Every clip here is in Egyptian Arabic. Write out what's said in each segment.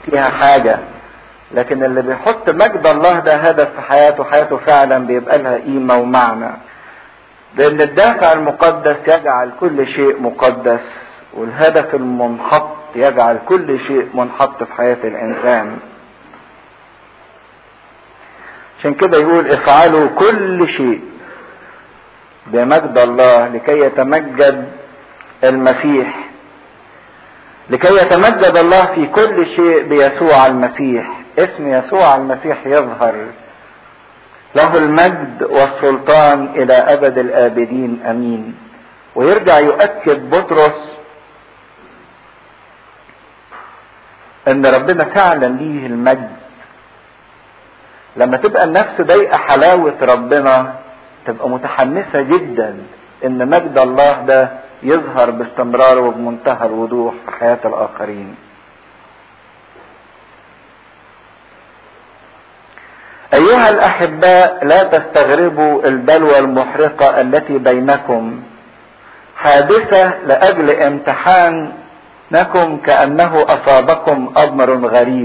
فيها حاجة لكن اللي بيحط مجد الله ده هدف في حياته حياته فعلا بيبقى لها قيمة ومعنى لأن الدافع المقدس يجعل كل شيء مقدس والهدف المنحط يجعل كل شيء منحط في حياة الإنسان عشان كده يقول افعلوا كل شيء بمجد الله لكي يتمجد المسيح لكي يتمجد الله في كل شيء بيسوع المسيح اسم يسوع المسيح يظهر له المجد والسلطان الى ابد الابدين امين ويرجع يؤكد بطرس ان ربنا فعلا ليه المجد لما تبقى النفس ضايقه حلاوه ربنا تبقى متحمسه جدا ان مجد الله ده يظهر باستمرار وبمنتهى الوضوح في حياه الاخرين ايها الاحباء لا تستغربوا البلوى المحرقه التي بينكم حادثه لاجل امتحانكم كانه اصابكم امر غريب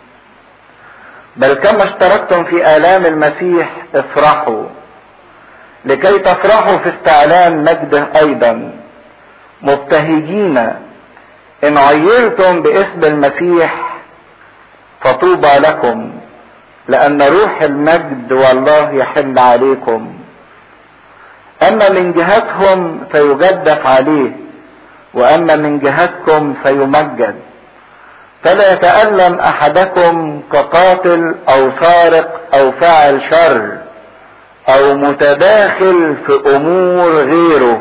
بل كما اشتركتم في الام المسيح افرحوا لكي تفرحوا في استعلان مجده ايضا مبتهجين ان عيرتم باسم المسيح فطوبى لكم لان روح المجد والله يحل عليكم اما من جهتهم فيجدف عليه واما من جهتكم فيمجد فلا يتألم احدكم كقاتل او سارق او فاعل شر او متداخل في امور غيره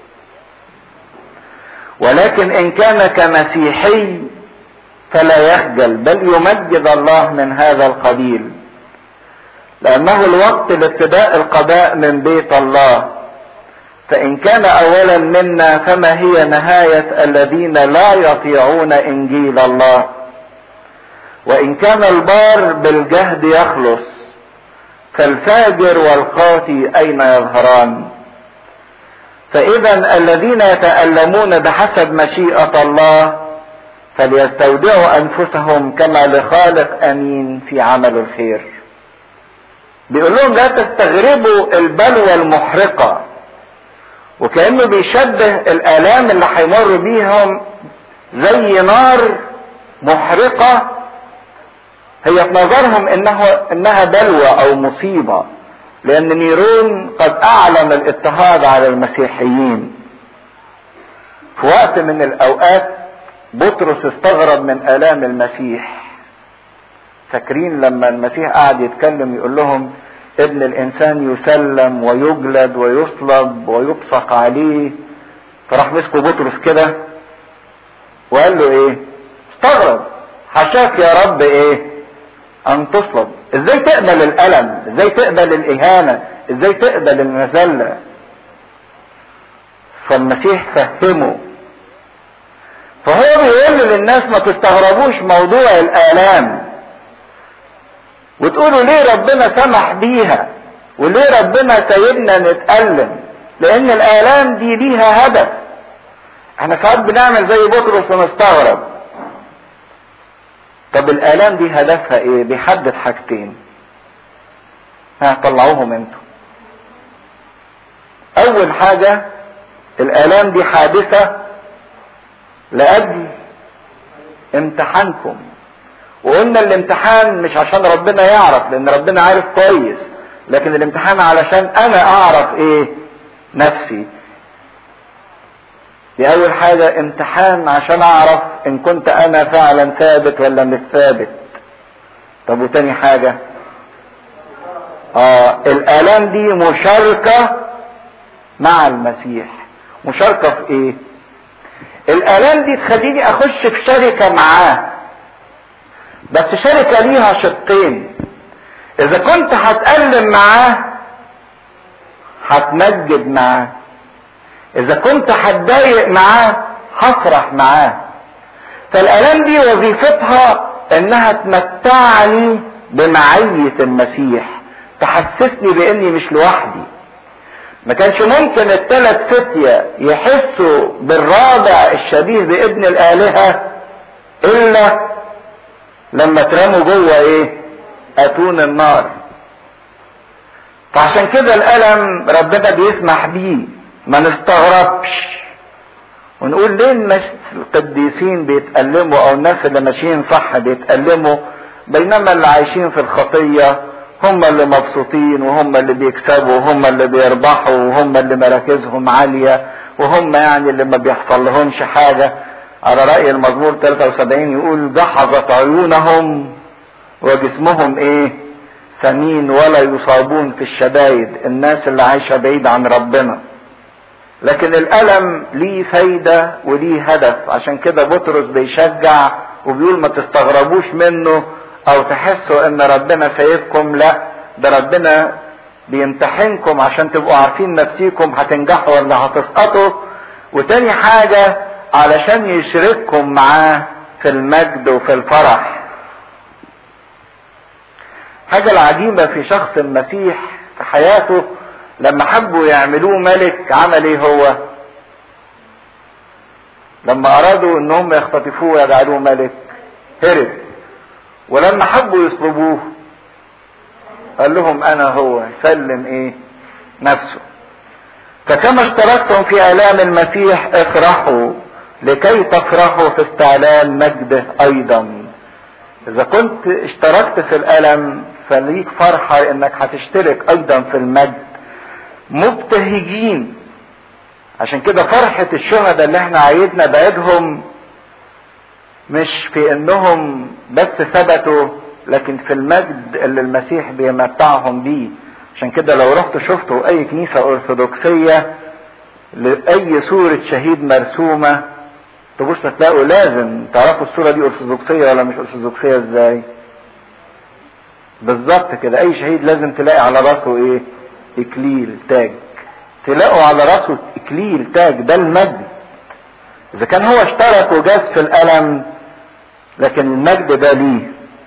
ولكن ان كان كمسيحي فلا يخجل بل يمجد الله من هذا القبيل لانه الوقت لابتداء القضاء من بيت الله فان كان اولا منا فما هي نهايه الذين لا يطيعون انجيل الله وان كان البار بالجهد يخلص فالفاجر والقاتي اين يظهران فاذا الذين يتالمون بحسب مشيئه الله فليستودعوا انفسهم كما لخالق امين في عمل الخير بيقول لهم لا تستغربوا البلوى المحرقه وكانه بيشبه الالام اللي هيمر بيهم زي نار محرقه هي في نظرهم انه انها بلوى او مصيبه لان نيرون قد اعلن الاضطهاد على المسيحيين في وقت من الاوقات بطرس استغرب من الام المسيح فاكرين لما المسيح قعد يتكلم يقول لهم ابن الانسان يسلم ويجلد ويصلب ويبصق عليه فراح مسكوا بطرس كده وقال له ايه استغرب حشاك يا رب ايه ان تصلب ازاي تقبل الالم ازاي تقبل الاهانه ازاي تقبل المذله فالمسيح فهمه فهو بيقول للناس ما تستغربوش موضوع الالام وتقولوا ليه ربنا سمح بيها وليه ربنا سايبنا نتألم لان الالام دي ليها هدف احنا ساعات بنعمل زي بطرس ونستغرب طب الالام دي هدفها ايه بيحدد حاجتين ها طلعوهم انتوا اول حاجة الالام دي حادثة لاجل امتحانكم وقلنا الامتحان مش عشان ربنا يعرف لان ربنا عارف كويس لكن الامتحان علشان انا اعرف ايه نفسي دي اول حاجة امتحان عشان اعرف ان كنت انا فعلا ثابت ولا مش ثابت طب وتاني حاجة اه الالام دي مشاركة مع المسيح مشاركة في ايه الالام دي تخليني اخش في شركة معاه بس شركة ليها شقين اذا كنت هتألم معاه هتمجد معاه اذا كنت هتضايق معاه هفرح معاه فالالام دي وظيفتها انها تمتعني بمعية المسيح تحسسني باني مش لوحدي ما كانش ممكن الثلاث فتية يحسوا بالرابع الشبيه بابن الالهة الا لما ترموا جوه ايه اتون النار فعشان كده الالم ربنا بيسمح بيه ما نستغربش ونقول ليه الناس القديسين بيتألموا او الناس اللي ماشيين صح بيتألموا بينما اللي عايشين في الخطية هم اللي مبسوطين وهم اللي بيكسبوا وهم اللي بيربحوا وهم اللي مراكزهم عالية وهم يعني اللي ما بيحصل لهمش حاجة على رأي المزمور 73 يقول جحظت عيونهم وجسمهم ايه سمين ولا يصابون في الشدايد الناس اللي عايشة بعيد عن ربنا لكن الألم ليه فايدة وليه هدف عشان كده بطرس بيشجع وبيقول ما تستغربوش منه او تحسوا ان ربنا سايبكم لا ده ربنا بيمتحنكم عشان تبقوا عارفين نفسيكم هتنجحوا ولا هتسقطوا وتاني حاجة علشان يشرككم معاه في المجد وفي الفرح حاجة العجيبة في شخص المسيح في حياته لما حبوا يعملوه ملك عمل ايه هو لما ارادوا انهم يختطفوه ويجعلوه ملك هرب ولما حبوا يصلبوه قال لهم انا هو سلم ايه نفسه فكما اشتركتم في الام المسيح افرحوا لكي تفرحوا في استعلان مجده ايضا اذا كنت اشتركت في الالم فليك فرحة انك هتشترك ايضا في المجد مبتهجين عشان كده فرحة الشهداء اللي احنا عايدنا بعيدهم مش في انهم بس ثبتوا لكن في المجد اللي المسيح بيمتعهم بيه عشان كده لو رحتوا شفتوا اي كنيسة ارثوذكسية لاي صورة شهيد مرسومة تبص تلاقوا لازم تعرفوا الصورة دي ارثوذكسية ولا مش ارثوذكسية ازاي بالظبط كده اي شهيد لازم تلاقي على راسه ايه اكليل تاج تلاقوا على راسه اكليل تاج ده المجد اذا كان هو اشترك وجاز في الالم لكن المجد ده ليه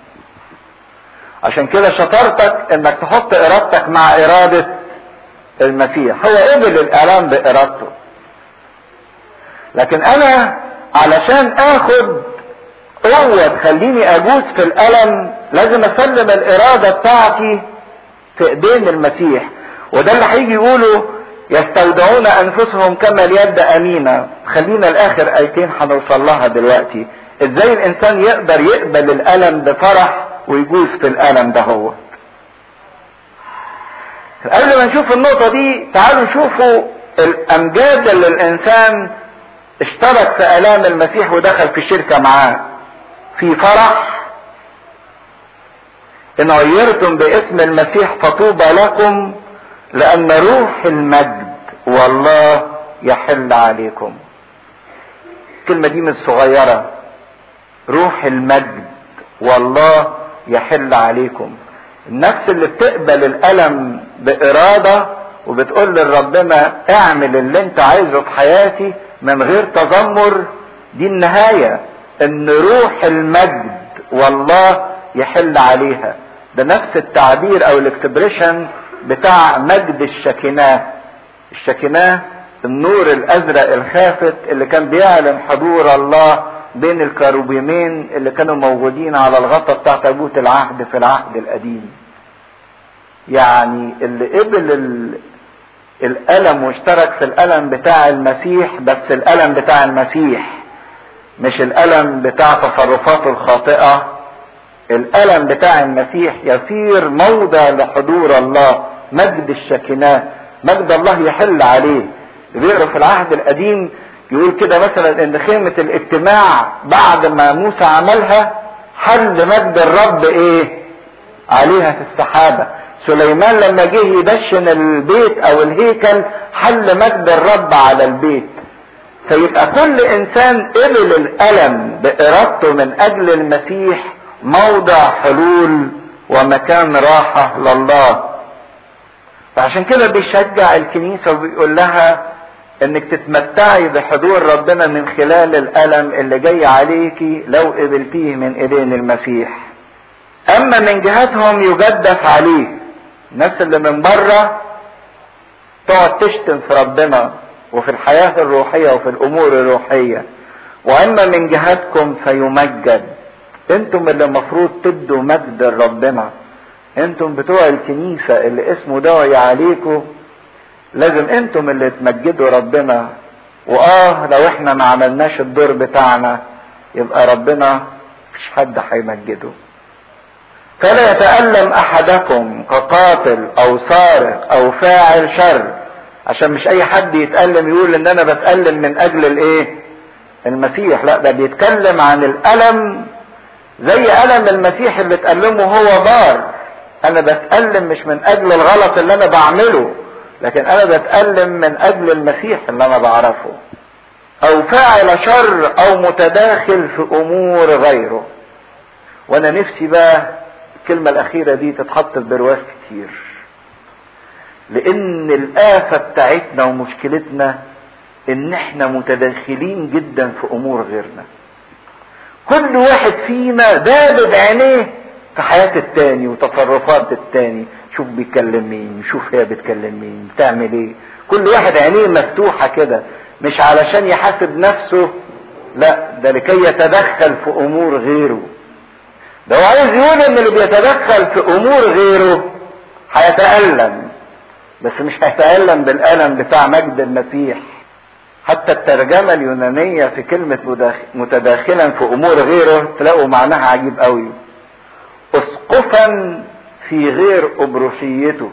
عشان كده شطارتك انك تحط ارادتك مع ارادة المسيح هو قبل الالام بارادته لكن انا علشان اخد قوة تخليني اجوز في الالم لازم اسلم الاراده بتاعتي في ايدين المسيح وده اللي هيجي يقوله يستودعون انفسهم كما اليد امينه خلينا الاخر ايتين هنوصل لها دلوقتي ازاي الانسان يقدر يقبل الالم بفرح ويجوز في الالم ده هو قبل ما نشوف النقطه دي تعالوا نشوفوا الامجاد اللي الانسان اشترك في الام المسيح ودخل في شركه معاه في فرح ان غيرتم باسم المسيح فطوبى لكم لان روح المجد والله يحل عليكم الكلمه دي مش صغيره روح المجد والله يحل عليكم النفس اللي بتقبل الالم باراده وبتقول لربنا اعمل اللي انت عايزه في حياتي من غير تذمر دي النهايه ان روح المجد والله يحل عليها ده نفس التعبير او الاكسبريشن بتاع مجد الشكناه الشكناه النور الازرق الخافت اللي كان بيعلن حضور الله بين الكروبيمين اللي كانوا موجودين على الغطا بتاع تابوت العهد في العهد القديم يعني اللي قبل ال... الالم واشترك في الالم بتاع المسيح بس الالم بتاع المسيح مش الالم بتاع تصرفاته الخاطئه الالم بتاع المسيح يصير موضع لحضور الله مجد الشكناه مجد الله يحل عليه بيقرا في العهد القديم يقول كده مثلا ان خيمة الاجتماع بعد ما موسى عملها حل مجد الرب ايه عليها في السحابة سليمان لما جه يدشن البيت او الهيكل حل مجد الرب على البيت فيبقى كل انسان قبل الالم بارادته من اجل المسيح موضع حلول ومكان راحة لله فعشان كده بيشجع الكنيسة وبيقول لها انك تتمتعي بحضور ربنا من خلال الالم اللي جاي عليكي لو قبلتيه من ايدين المسيح اما من جهتهم يجدف عليه الناس اللي من بره تقعد تشتم في ربنا وفي الحياة الروحية وفي الامور الروحية واما من جهتكم فيمجد انتم اللي المفروض تدوا مجد لربنا انتم بتوع الكنيسة اللي اسمه داعي عليكم لازم انتم اللي تمجدوا ربنا واه لو احنا ما عملناش الدور بتاعنا يبقى ربنا مش حد هيمجده فلا يتألم احدكم كقاتل او سارق او فاعل شر عشان مش اي حد يتألم يقول ان انا بتألم من اجل الايه المسيح لا ده بيتكلم عن الالم زي الم المسيح اللي اتألمه هو بار انا بتألم مش من اجل الغلط اللي انا بعمله لكن انا بتألم من اجل المسيح اللي انا بعرفه او فاعل شر او متداخل في امور غيره وانا نفسي بقى الكلمة الاخيرة دي تتحط في برواز كتير لان الافة بتاعتنا ومشكلتنا ان احنا متداخلين جدا في امور غيرنا كل واحد فينا دابب عينيه في حياة التاني وتصرفات التاني شوف بيتكلم مين شوف هي بتكلم مين بتعمل ايه كل واحد عينيه مفتوحة كده مش علشان يحاسب نفسه لا ده لكي يتدخل في امور غيره ده هو عايز يقول ان اللي بيتدخل في امور غيره هيتألم بس مش هيتألم بالألم بتاع مجد المسيح حتى الترجمة اليونانية في كلمة متداخلا في أمور غيره تلاقوا معناها عجيب قوي أسقفا في غير أبروشيته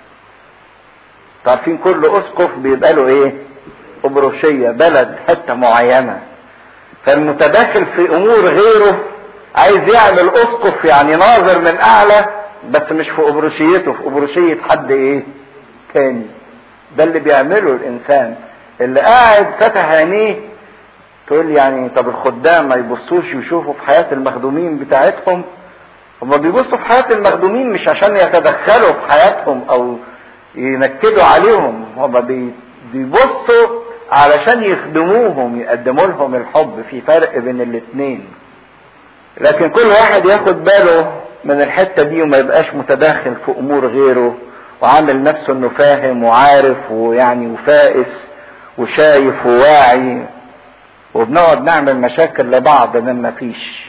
عارفين كل أسقف بيبقى له إيه؟ أبروشية بلد حتة معينة فالمتداخل في أمور غيره عايز يعمل أسقف يعني ناظر من أعلى بس مش في أبروشيته في أبروشية حد إيه؟ تاني ده اللي بيعمله الإنسان اللي قاعد فتح عينيه تقول يعني طب الخدام ما يبصوش يشوفوا في حياة المخدومين بتاعتهم هما بيبصوا في حياة المخدومين مش عشان يتدخلوا في حياتهم او ينكدوا عليهم هما بيبصوا علشان يخدموهم يقدموا لهم الحب في فرق بين الاتنين لكن كل واحد ياخد باله من الحتة دي وما يبقاش متداخل في امور غيره وعامل نفسه انه فاهم وعارف ويعني وفائس وشايف وواعي وبنقعد نعمل مشاكل لبعض من ما فيش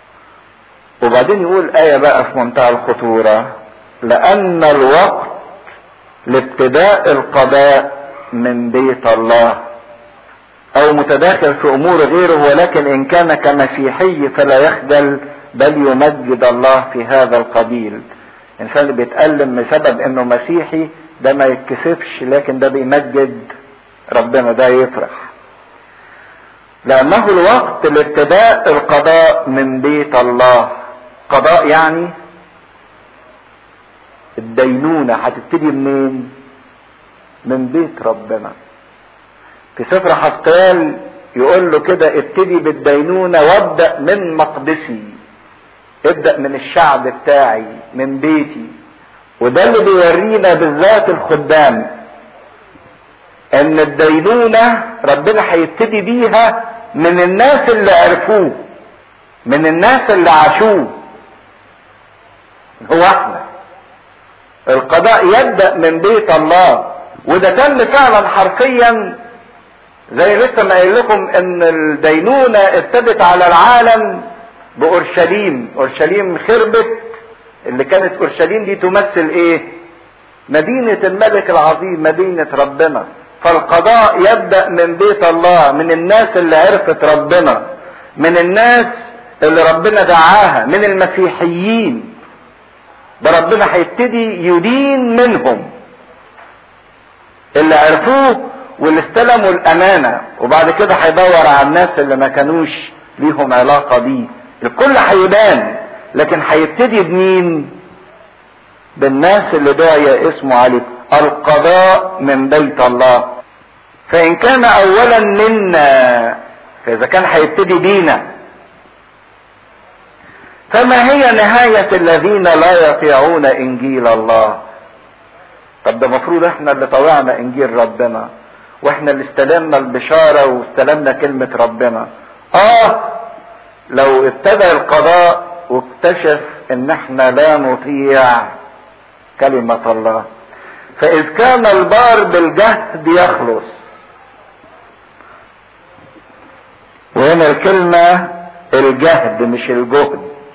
وبعدين يقول آية بقى في منتهى الخطورة لأن الوقت لابتداء القضاء من بيت الله أو متداخل في أمور غيره ولكن إن كان كمسيحي فلا يخجل بل يمجد الله في هذا القبيل الإنسان اللي بيتألم بسبب إنه مسيحي ده ما يتكسفش لكن ده بيمجد ربنا ده يفرح لأنه الوقت لابتداء القضاء من بيت الله قضاء يعني الدينونة هتبتدي منين من بيت ربنا في سفر حسقيال يقول له كده ابتدي بالدينونة وابدأ من مقدسي ابدأ من الشعب بتاعي من بيتي وده اللي بيورينا بالذات الخدام ان الدينونة ربنا هيبتدي بيها من الناس اللي عرفوه من الناس اللي عاشوه هو احنا القضاء يبدأ من بيت الله وده تم فعلا حرفيا زي لسه ما قايل لكم ان الدينونة ابتدت على العالم بأورشليم أورشليم خربت اللي كانت أورشليم دي تمثل ايه مدينة الملك العظيم مدينة ربنا فالقضاء يبدأ من بيت الله من الناس اللي عرفت ربنا من الناس اللي ربنا دعاها من المسيحيين ده ربنا هيبتدي يدين منهم اللي عرفوه واللي استلموا الامانه وبعد كده هيدور على الناس اللي ما كانوش ليهم علاقه بيه الكل هيبان لكن هيبتدي بمين بالناس اللي دعي اسمه عليه القضاء من بيت الله فان كان اولا منا فاذا كان هيبتدي بينا فما هي نهاية الذين لا يطيعون انجيل الله طب ده المفروض احنا اللي طوعنا انجيل ربنا واحنا اللي استلمنا البشارة واستلمنا كلمة ربنا اه لو ابتدى القضاء واكتشف ان احنا لا نطيع كلمة الله فاذ كان البار بالجهد يخلص وهنا الكلمة الجهد مش الجهد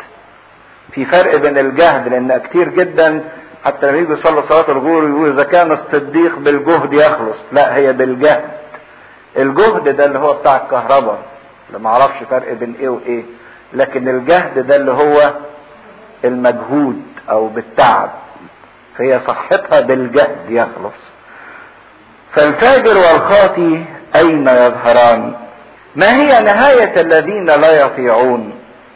في فرق بين الجهد لان كتير جدا حتى لما يجوا يصلوا صلاه الغور يقولوا اذا كان الصديق بالجهد يخلص لا هي بالجهد الجهد ده اللي هو بتاع الكهرباء اللي ما اعرفش فرق بين ايه وايه لكن الجهد ده اللي هو المجهود او بالتعب فهي صحتها بالجهد يخلص فالفاجر والخاطي اين يظهران ما هي نهاية الذين لا يطيعون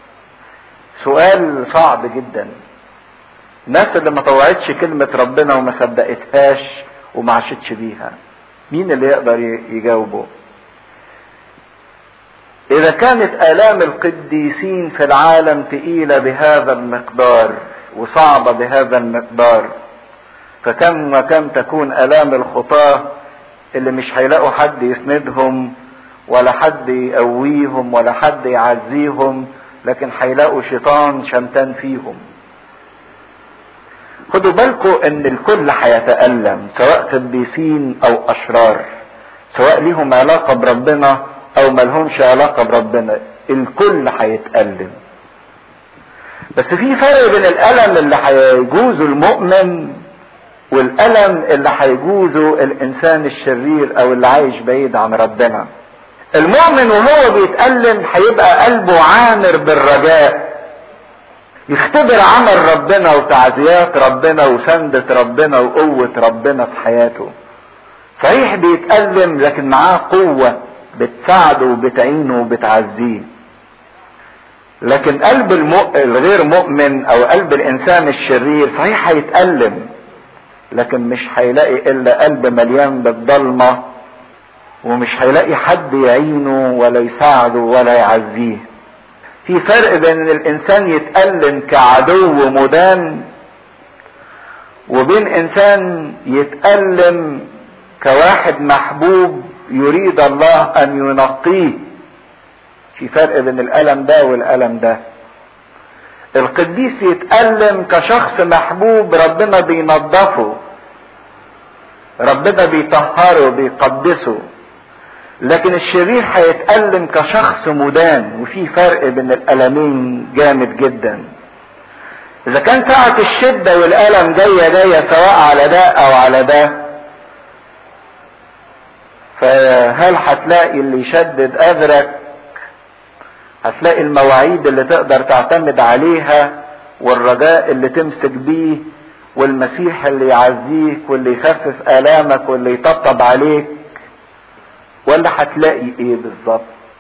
سؤال صعب جدا الناس اللي ما طوعتش كلمة ربنا وما صدقتهاش وما عاشتش بيها مين اللي يقدر يجاوبه اذا كانت الام القديسين في العالم تقيلة بهذا المقدار وصعبة بهذا المقدار فكم وكم تكون الام الخطاة اللي مش هيلاقوا حد يسندهم ولا حد يقويهم ولا حد يعزيهم لكن هيلاقوا شيطان شمتان فيهم خدوا بالكم ان الكل هيتألم سواء قديسين او اشرار سواء ليهم علاقة بربنا او ملهمش علاقة بربنا الكل هيتألم بس في فرق بين الألم اللي هيجوزه المؤمن والألم اللي هيجوزه الإنسان الشرير أو اللي عايش بعيد عن ربنا المؤمن وهو بيتألم هيبقى قلبه عامر بالرجاء يختبر عمل ربنا وتعزيات ربنا وسندة ربنا وقوة ربنا في حياته صحيح بيتألم لكن معاه قوة بتساعده وبتعينه وبتعزيه لكن قلب المؤ... الغير مؤمن او قلب الانسان الشرير صحيح هيتألم لكن مش هيلاقي الا قلب مليان بالضلمة ومش هيلاقي حد يعينه ولا يساعده ولا يعزيه في فرق بين ان الانسان يتألم كعدو مدان وبين انسان يتألم كواحد محبوب يريد الله ان ينقيه في فرق بين الالم ده والالم ده القديس يتألم كشخص محبوب ربنا بينظفه ربنا بيطهره بيقدسه لكن الشرير هيتألم كشخص مدان وفي فرق بين الألمين جامد جدا إذا كان ساعة الشدة والألم جاية جاية سواء على ده أو على ده فهل هتلاقي اللي يشدد أذرك هتلاقي المواعيد اللي تقدر تعتمد عليها والرجاء اللي تمسك بيه والمسيح اللي يعزيك واللي يخفف آلامك واللي يطبطب عليك ولا هتلاقي ايه بالظبط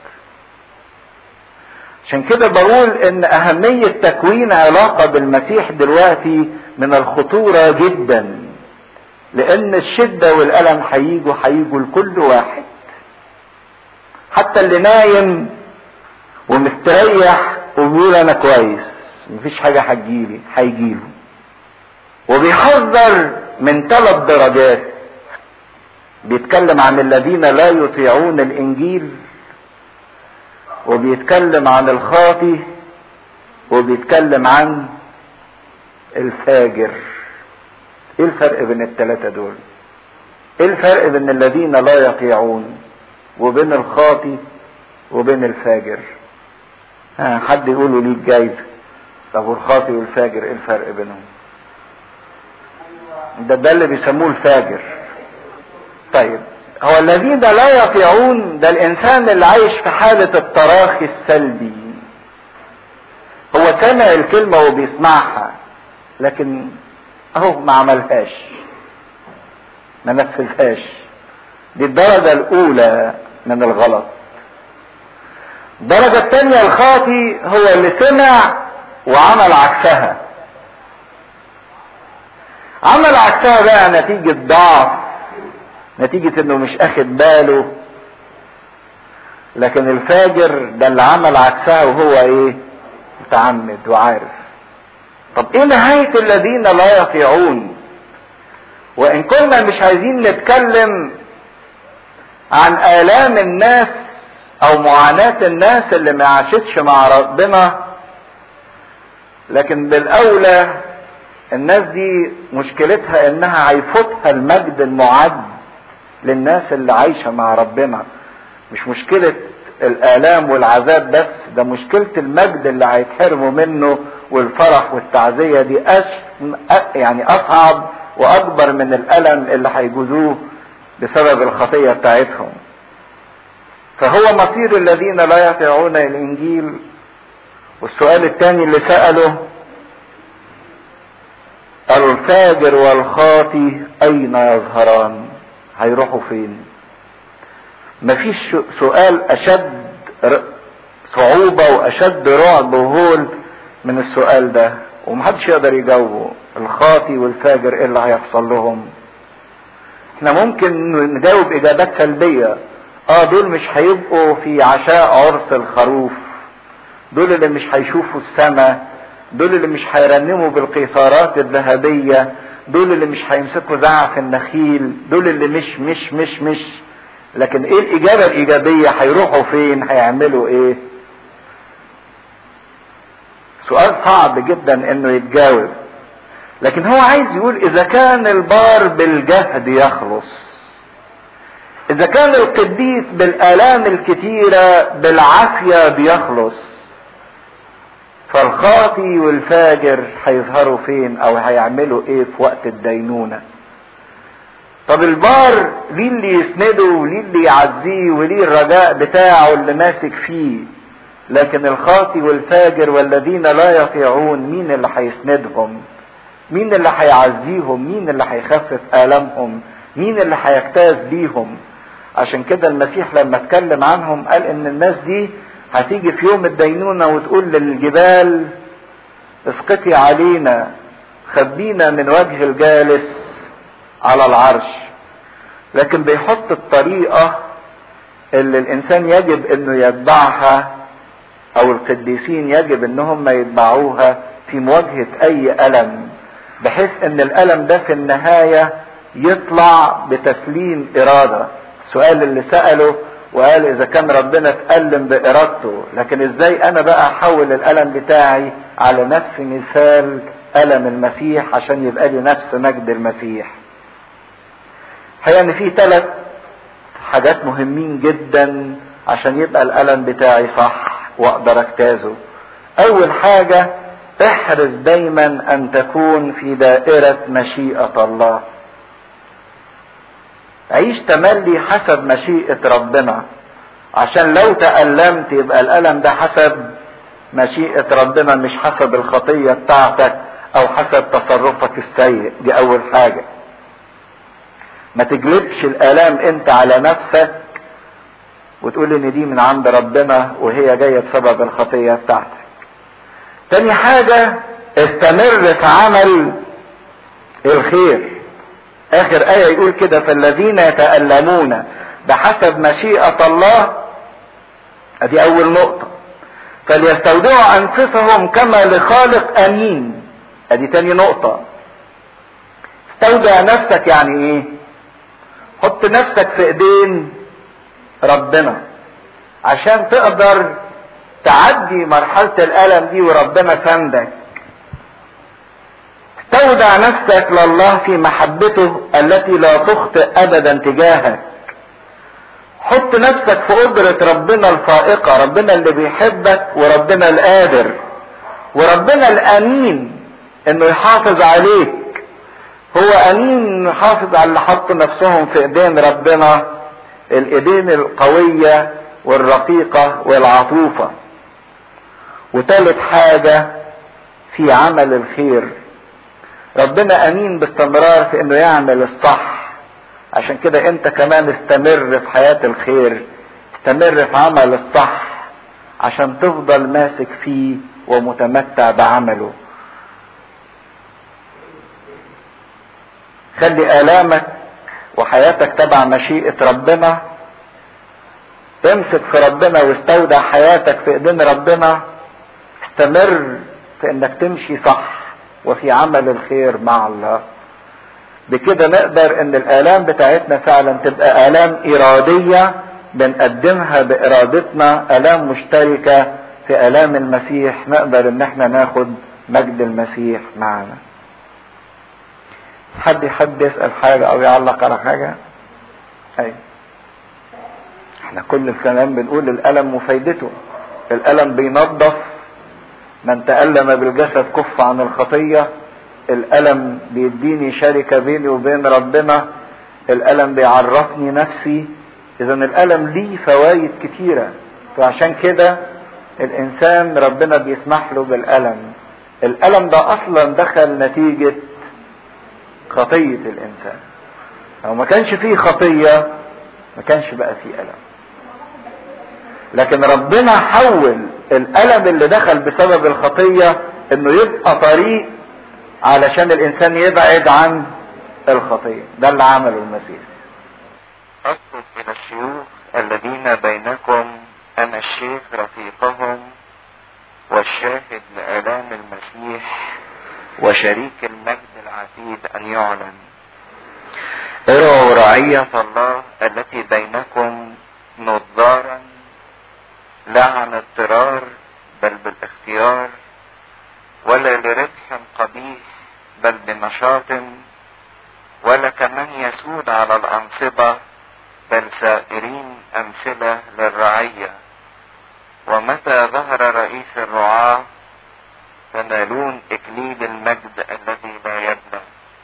عشان كده بقول ان اهمية تكوين علاقة بالمسيح دلوقتي من الخطورة جدا لان الشدة والالم هيجوا هيجوا لكل واحد حتى اللي نايم ومستريح وبيقول انا كويس مفيش حاجة هتجيلي هيجيله وبيحذر من ثلاث درجات بيتكلم عن الذين لا يطيعون الانجيل وبيتكلم عن الخاطي وبيتكلم عن الفاجر ايه الفرق بين الثلاثه دول ايه الفرق بين الذين لا يطيعون وبين الخاطي وبين الفاجر ها حد يقولوا ليه الجايزه طب والخاطي والفاجر ايه الفرق بينهم ده ده اللي بيسموه الفاجر طيب هو الذين لا يطيعون ده الانسان اللي عايش في حالة التراخي السلبي هو سمع الكلمة وبيسمعها لكن اهو ما عملهاش ما نفذهاش دي الدرجة الاولى من الغلط الدرجة الثانية الخاطي هو اللي سمع وعمل عكسها عمل عكسها بقى نتيجة ضعف نتيجة انه مش اخد باله لكن الفاجر ده اللي عمل عكسها وهو ايه متعمد وعارف طب ايه نهاية الذين لا يطيعون وان كنا مش عايزين نتكلم عن الام الناس او معاناة الناس اللي ما عاشتش مع ربنا لكن بالاولى الناس دي مشكلتها انها هيفوتها المجد المعد للناس اللي عايشه مع ربنا مش مشكله الآلام والعذاب بس ده مشكلة المجد اللي هيتحرموا منه والفرح والتعزية دي أش... يعني أصعب وأكبر من الألم اللي هيجوزوه بسبب الخطية بتاعتهم فهو مصير الذين لا يطيعون الإنجيل والسؤال الثاني اللي سأله الفاجر والخاطي أين يظهران هيروحوا فين مفيش سؤال أشد صعوبة وأشد رعب وهول من السؤال ده ومحدش يقدر يجاوبه الخاطي والفاجر ايه اللي هيحصل لهم احنا ممكن نجاوب اجابات سلبية اه دول مش هيبقوا في عشاء عرس الخروف دول اللي مش هيشوفوا السماء دول اللي مش هيرنموا بالقيثارات الذهبية دول اللي مش هيمسكوا زعف النخيل دول اللي مش مش مش مش لكن ايه الاجابة الايجابية هيروحوا فين هيعملوا ايه سؤال صعب جدا انه يتجاوب لكن هو عايز يقول اذا كان البار بالجهد يخلص اذا كان القديس بالالام الكتيرة بالعافية بيخلص فالخاطي والفاجر هيظهروا فين او هيعملوا ايه في وقت الدينونة طب البار ليه اللي يسنده وليه اللي يعزيه وليه الرجاء بتاعه اللي ماسك فيه لكن الخاطي والفاجر والذين لا يطيعون مين اللي هيسندهم مين اللي هيعزيهم مين اللي هيخفف آلامهم مين اللي هيجتاز بيهم عشان كده المسيح لما اتكلم عنهم قال ان الناس دي هتيجي في يوم الدينونة وتقول للجبال اسقطي علينا خبينا من وجه الجالس على العرش لكن بيحط الطريقة اللي الانسان يجب انه يتبعها او القديسين يجب انهم يتبعوها في مواجهة اي الم بحيث ان الالم ده في النهاية يطلع بتسليم ارادة السؤال اللي سأله وقال اذا كان ربنا اتألم بارادته لكن ازاي انا بقى احول الالم بتاعي على نفس مثال الم المسيح عشان يبقى لي نفس مجد المسيح هي ان في ثلاث حاجات مهمين جدا عشان يبقى الالم بتاعي صح واقدر اجتازه اول حاجة احرص دايما ان تكون في دائرة مشيئة الله عيش تملي حسب مشيئة ربنا عشان لو تألمت يبقى الألم ده حسب مشيئة ربنا مش حسب الخطية بتاعتك أو حسب تصرفك السيء دي أول حاجة ما تجلبش الآلام أنت على نفسك وتقول إن دي من عند ربنا وهي جاية بسبب الخطية بتاعتك تاني حاجة استمر في عمل الخير اخر ايه يقول كده فالذين يتألمون بحسب مشيئة الله ادي اول نقطة فليستودعوا انفسهم كما لخالق امين ادي تاني نقطة استودع نفسك يعني ايه حط نفسك في ايدين ربنا عشان تقدر تعدي مرحلة الالم دي وربنا سندك استودع نفسك لله في محبته التي لا تخطئ ابدا تجاهك حط نفسك في قدرة ربنا الفائقة ربنا اللي بيحبك وربنا القادر وربنا الامين انه يحافظ عليك هو امين يحافظ على اللي حطوا نفسهم في ايدين ربنا الايدين القوية والرقيقة والعطوفة وثالث حاجة في عمل الخير ربنا امين باستمرار في انه يعمل الصح عشان كده انت كمان استمر في حياة الخير استمر في عمل الصح عشان تفضل ماسك فيه ومتمتع بعمله خلي الامك وحياتك تبع مشيئة ربنا امسك في ربنا واستودع حياتك في ايدين ربنا استمر في انك تمشي صح وفي عمل الخير مع الله بكده نقدر ان الالام بتاعتنا فعلا تبقى الام ارادية بنقدمها بارادتنا الام مشتركة في الام المسيح نقدر ان احنا ناخد مجد المسيح معنا حد يحب يسأل حاجة او يعلق على حاجة ايوه احنا كل الكلام بنقول الالم وفايدته الالم بينظف من تألم بالجسد كف عن الخطية الألم بيديني شركة بيني وبين ربنا الألم بيعرفني نفسي إذا الألم ليه فوائد كتيرة فعشان كده الإنسان ربنا بيسمح له بالألم الألم ده أصلا دخل نتيجة خطية الإنسان لو ما كانش فيه خطية ما كانش بقى فيه ألم لكن ربنا حول الألم اللي دخل بسبب الخطية انه يبقى طريق علشان الانسان يبعد عن الخطية ده اللي عمله المسيح أطلب إلى الشيوخ الذين بينكم أنا الشيخ رفيقهم والشاهد لآلام المسيح وشريك المجد العتيد أن يعلن ارعوا رعية الله التي بينكم نظارا لا عن اضطرار بل بالاختيار ولا لربح قبيح بل بنشاط ولا كمن يسود على الأنصبة بل سائرين أمثلة للرعية ومتى ظهر رئيس الرعاة تنالون إكليل المجد الذي لا يبلى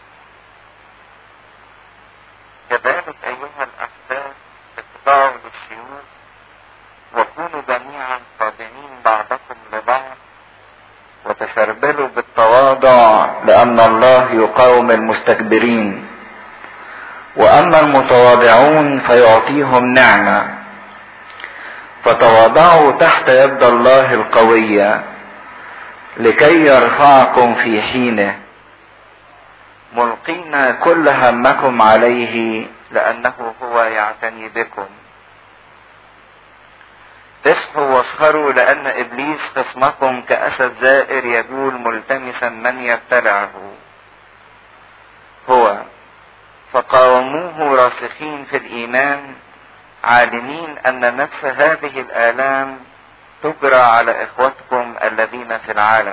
كذلك أيها الأحباب اتبعوا للشيوخ وكونوا جميعا خاضعين بعضكم لبعض وتسربلوا بالتواضع لأن الله يقاوم المستكبرين وأما المتواضعون فيعطيهم نعمة فتواضعوا تحت يد الله القوية لكي يرفعكم في حينه ملقين كل همكم عليه لأنه هو يعتني بكم اصحوا واسخروا لأن إبليس خصمكم كأسد زائر يجول ملتمسا من يبتلعه هو فقاوموه راسخين في الإيمان عالمين أن نفس هذه الآلام تجرى على إخوتكم الذين في العالم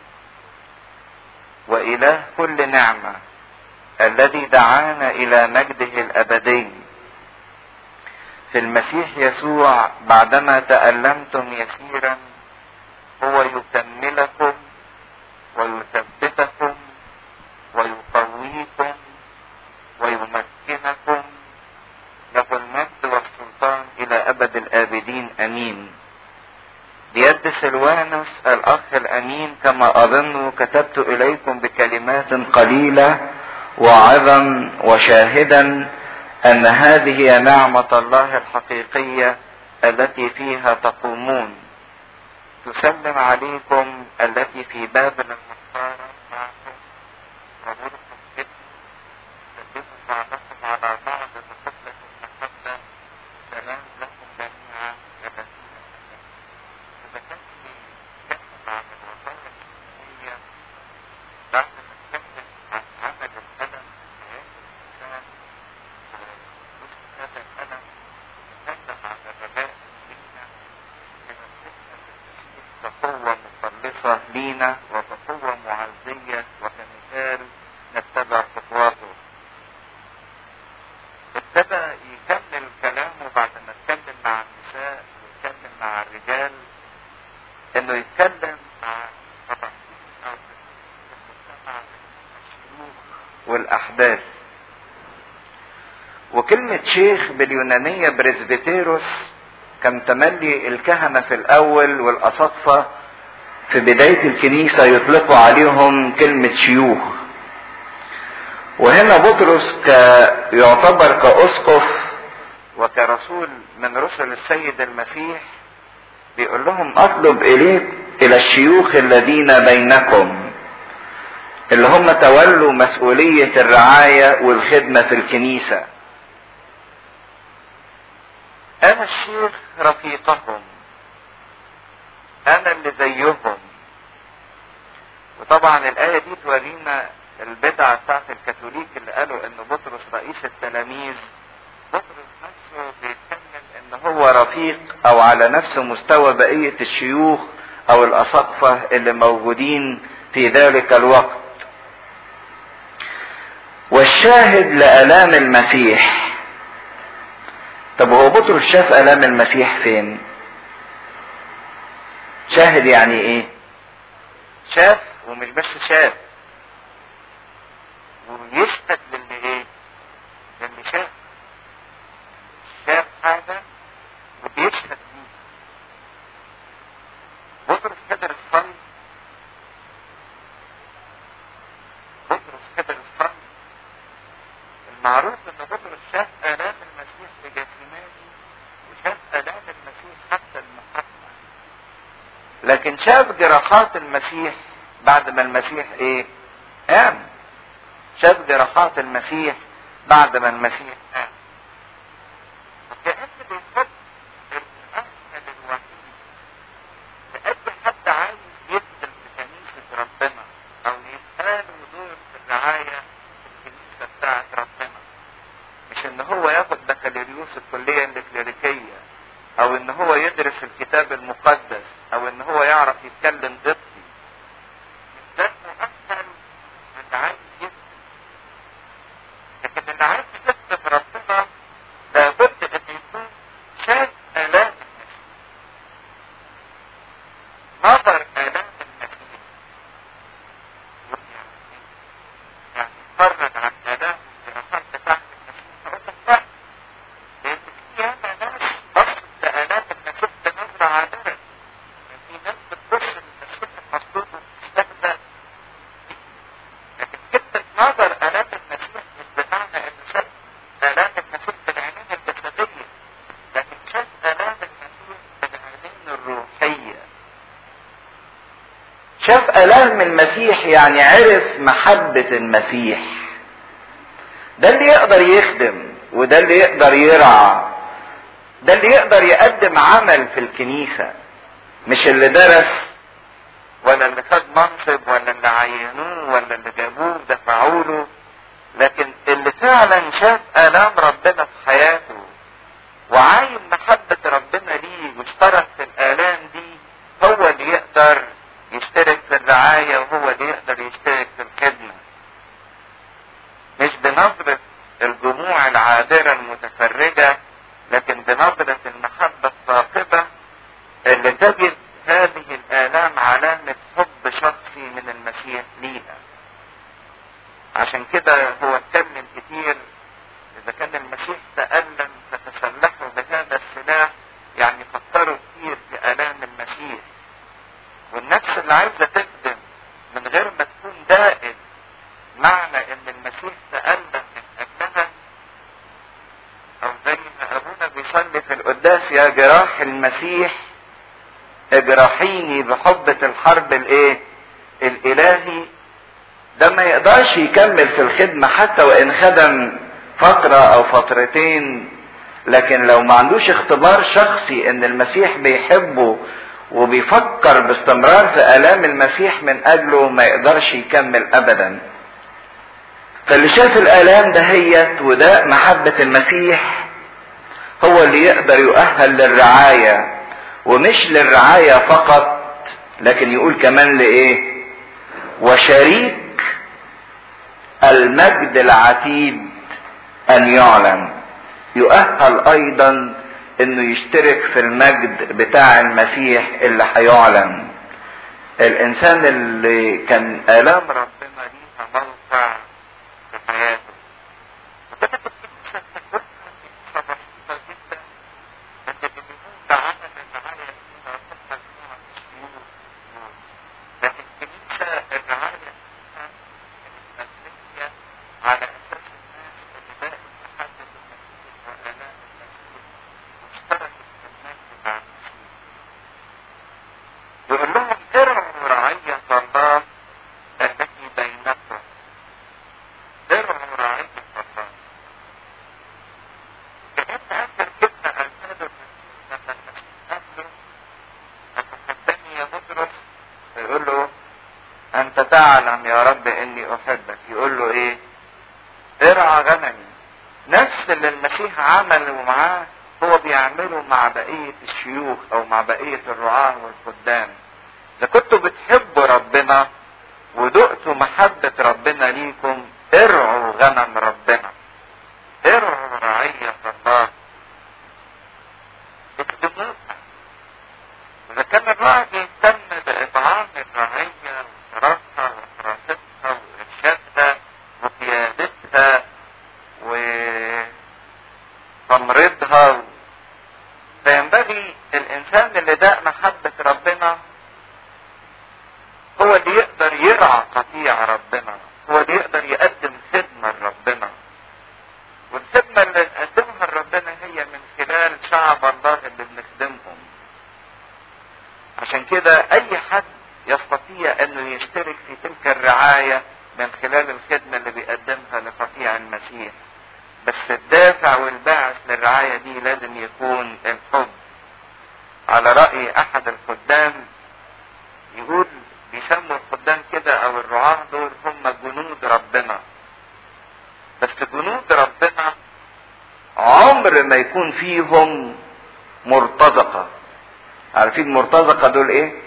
وإله كل نعمة الذي دعانا إلى مجده الأبدي في المسيح يسوع بعدما تألمتم يسيرا هو يكملكم ويثبتكم ويقويكم ويمكنكم له المجد والسلطان إلى أبد الآبدين أمين بيد سلوانوس الأخ الأمين كما أظن كتبت إليكم بكلمات قليلة واعظا وشاهدا أن هذه هي نعمة الله الحقيقية التي فيها تقومون تسلم عليكم التي في بابل المختارة معكم وغرفة الفتن سلموا بعضكم على بعض بقبلة المحبة سلام لكم جميعا الذين إذا كان في كلمة عن الوصايا الإسلامية بعد ما اتكلم عن عمل الألم في حياة الإنسان ووسط هذا الألم تكلم عن الرجاء فينا لنصيبنا بالمسيح كقوة مخلصة لينا وكقوة معزية وكمثال نتبع خطواته ابتدى يكمل كلامه بعد ما اتكلم مع النساء ويتكلم مع الرجال انه يتكلم مع طبعا أو في المجتمع الشيوخ والاحداث وكلمة شيخ باليونانية بريزبيتيروس كان تملي الكهنة في الأول والأساقفة في بداية الكنيسة يطلقوا عليهم كلمة شيوخ وهنا بطرس ك... يعتبر كأسقف وكرسول من رسل السيد المسيح بيقول لهم اطلب اليك الى الشيوخ الذين بينكم اللي هم تولوا مسؤولية الرعاية والخدمة في الكنيسة انا الشيخ رفيقهم انا اللي زيهم وطبعا الايه دي تورينا البدعه بتاعت الكاثوليك اللي قالوا ان بطرس رئيس التلاميذ بطرس نفسه بيتكلم ان هو رفيق او على نفس مستوى بقيه الشيوخ او الاساقفه اللي موجودين في ذلك الوقت والشاهد لالام المسيح طب هو بطرس شاف الام المسيح فين شاهد يعني ايه شاف ومش بس شاف ويشتد للي ايه للي شاف شاف حاجة وبيشتد ليه بطرس قدر الصلي بطرس قدر الصلي المعروف ان بطرس شاف آلام المسيح في جسماني وشاف آلام المسيح حتى المحاكمة لكن شاف جراحات المسيح بعد ما المسيح ايه قام شاف جراحات المسيح بعد ما المسيح قام فكأن بيحط الأسهل الوحيد لأي حد عايز يخدم في كنيسة ربنا أو يبقى له دور في الرعاية في الكنيسة بتاعة ربنا مش إن هو ياخد بكالوريوس الكلية الكليريكية أو إن هو يدرس الكتاب المقدس أو إن هو يعرف يتكلم قبطي ده المؤهل اللي عايز يخدم لكن اللي عايز يخدم ربنا لابد ان يكون شاف الام المسيح نظر الام المسيح يعني اتفرج على الالام والجراحات بتاعت المسيح اقول لك لا لان في ياما ناس بصت لالام المسيح بنظره عابره في ناس بتبص للمسيح المصلوب وبتستهزأ لكن كلمة نظر آلام المسيح مش بمعنى إنه شاف آلام المسيح بالعينين الجسدية لكن شاف آلام المسيح بالعينين الروحية شاف الام المسيح يعني عرف محبة المسيح ده اللي يقدر يخدم وده اللي يقدر يرعى ده اللي يقدر يقدم عمل في الكنيسة مش اللي درس ولا اللي خد منصب ولا اللي عينوه ولا اللي جابوه دفعوا له لكن اللي فعلا شاف آلام ربنا في حياته وعاين محبة ربنا ليه واشترك في الآلام دي هو اللي يقدر يشترك في الرعاية وهو اللي يقدر يشترك في الخدمة مش بنظرة الجموع العابرة المتفرجة لكن بنظرة المحبة الثاقبة اللي تجد هذه الآلام علامة حب شخصي من المسيح ليها عشان كده هو اتكلم كتير إذا كان المسيح تألم فتسلحوا بهذا السلاح يعني فكروا كتير في آلام المسيح والنفس اللي عايزة تخدم من غير ما تكون دائم معنى ان المسيح تألم من اجلها او زي ما ابونا بيصلي في القداس يا جراح المسيح اجرحيني بحبة الحرب الايه الالهي ده ما يقدرش يكمل في الخدمة حتى وان خدم فترة او فترتين لكن لو ما عندوش اختبار شخصي ان المسيح بيحبه وبيفكر باستمرار في الام المسيح من اجله ما يقدرش يكمل ابدا فاللي شاف الالام دهيت وده محبة المسيح هو اللي يقدر يؤهل للرعاية ومش للرعاية فقط لكن يقول كمان لايه وشريك المجد العتيد ان يعلن يؤهل ايضا انه يشترك في المجد بتاع المسيح اللي هيعلن الانسان اللي كان الام ربنا ليها موقع في حياته وكانت الكنيسة تكون كنيسة بسيطة جدا لكن اللي يقول عمل الرعاية فيها ثم مجموعة الشيوخ لكن الكنيسة الرعاية فيها كانت مبنية على أساس الناس اللي بقت تحدث المسيح وآلام المسيح واشتركت في المجد مع المسيح يقول لهم ارعوا رعية الله التي بينكم ارعوا رعية الله كأن آخر كلمة قالها له لما المسيح قال له أتحبني يا بطرس يقول له أنت تعلم يا رب إني أحبك يقول له إيه ارعى غنمي نفس اللي المسيح عمله معاه هو بيعمله مع بقية الشيوخ أو مع بقية الرعاة والخدام إذا كنتوا بتحبوا ربنا ودقتوا محبة ربنا ليكم ارعوا غنم ربنا ارعوا رعية الله إذا كان الراعي بيهتم بإطعام الرعية وشرفها وحراستها وإرشادها وقيادتها وتمريضها فينبغي الإنسان اللي داء محبة ربنا هو اللي يقدر يرعى قطيع ربنا هو اللي يقدر يقدم خدمة لربنا والخدمة اللي نقدمها لربنا هي من خلال شعب الله اللي بنخدمهم عشان كده اي حد يستطيع انه يشترك في تلك الرعاية من خلال الخدمة اللي بيقدمها لقطيع المسيح بس الدافع والباعث للرعاية دي لازم يكون الحب على رأي احد الخدام يقول بيسموا الخدام كده او الرعاة دول هم جنود ربنا بس جنود ربنا عمر ما يكون فيهم مرتزقة عارفين مرتزقة دول ايه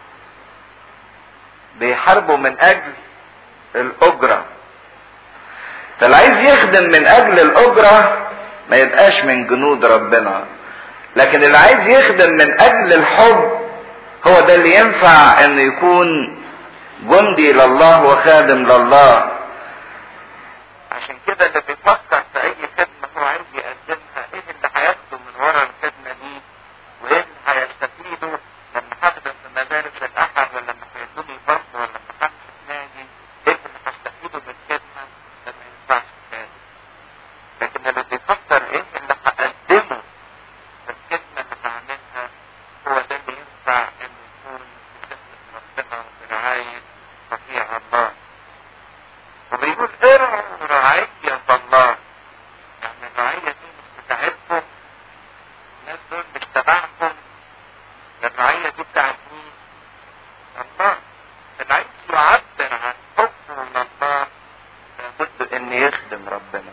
بيحاربوا من اجل الاجرة فاللي عايز يخدم من اجل الاجرة ما يبقاش من جنود ربنا لكن اللي عايز يخدم من اجل الحب هو ده اللي ينفع انه يكون جندي لله وخادم لله عشان كده اللي بيفكر في اي خدمة هو عايز يقدمها ايه اللي هياخده من ورا الخدمة دي وايه اللي هيستفيده لما هخدم في مدارس الاحد ولا لما هيدوني فرصة ولا لما همسك نادي ايه اللي هستفيده من الخدمة ده ما ينفعش كده لكن اللي بيفكر ايه اللي هقدمه في الخدمة اللي بعملها هو ده اللي ينفع انه يكون في خدمة ربنا برعاية قطيع الله وبيقول ارعوا رعية الله يعني الرعية دي مش بتاعتكم الناس دول مش تبعكم الرعية دي بتاعت مين؟ الله اللي عايز يعبر عن حبه لله لابد ان يخدم ربنا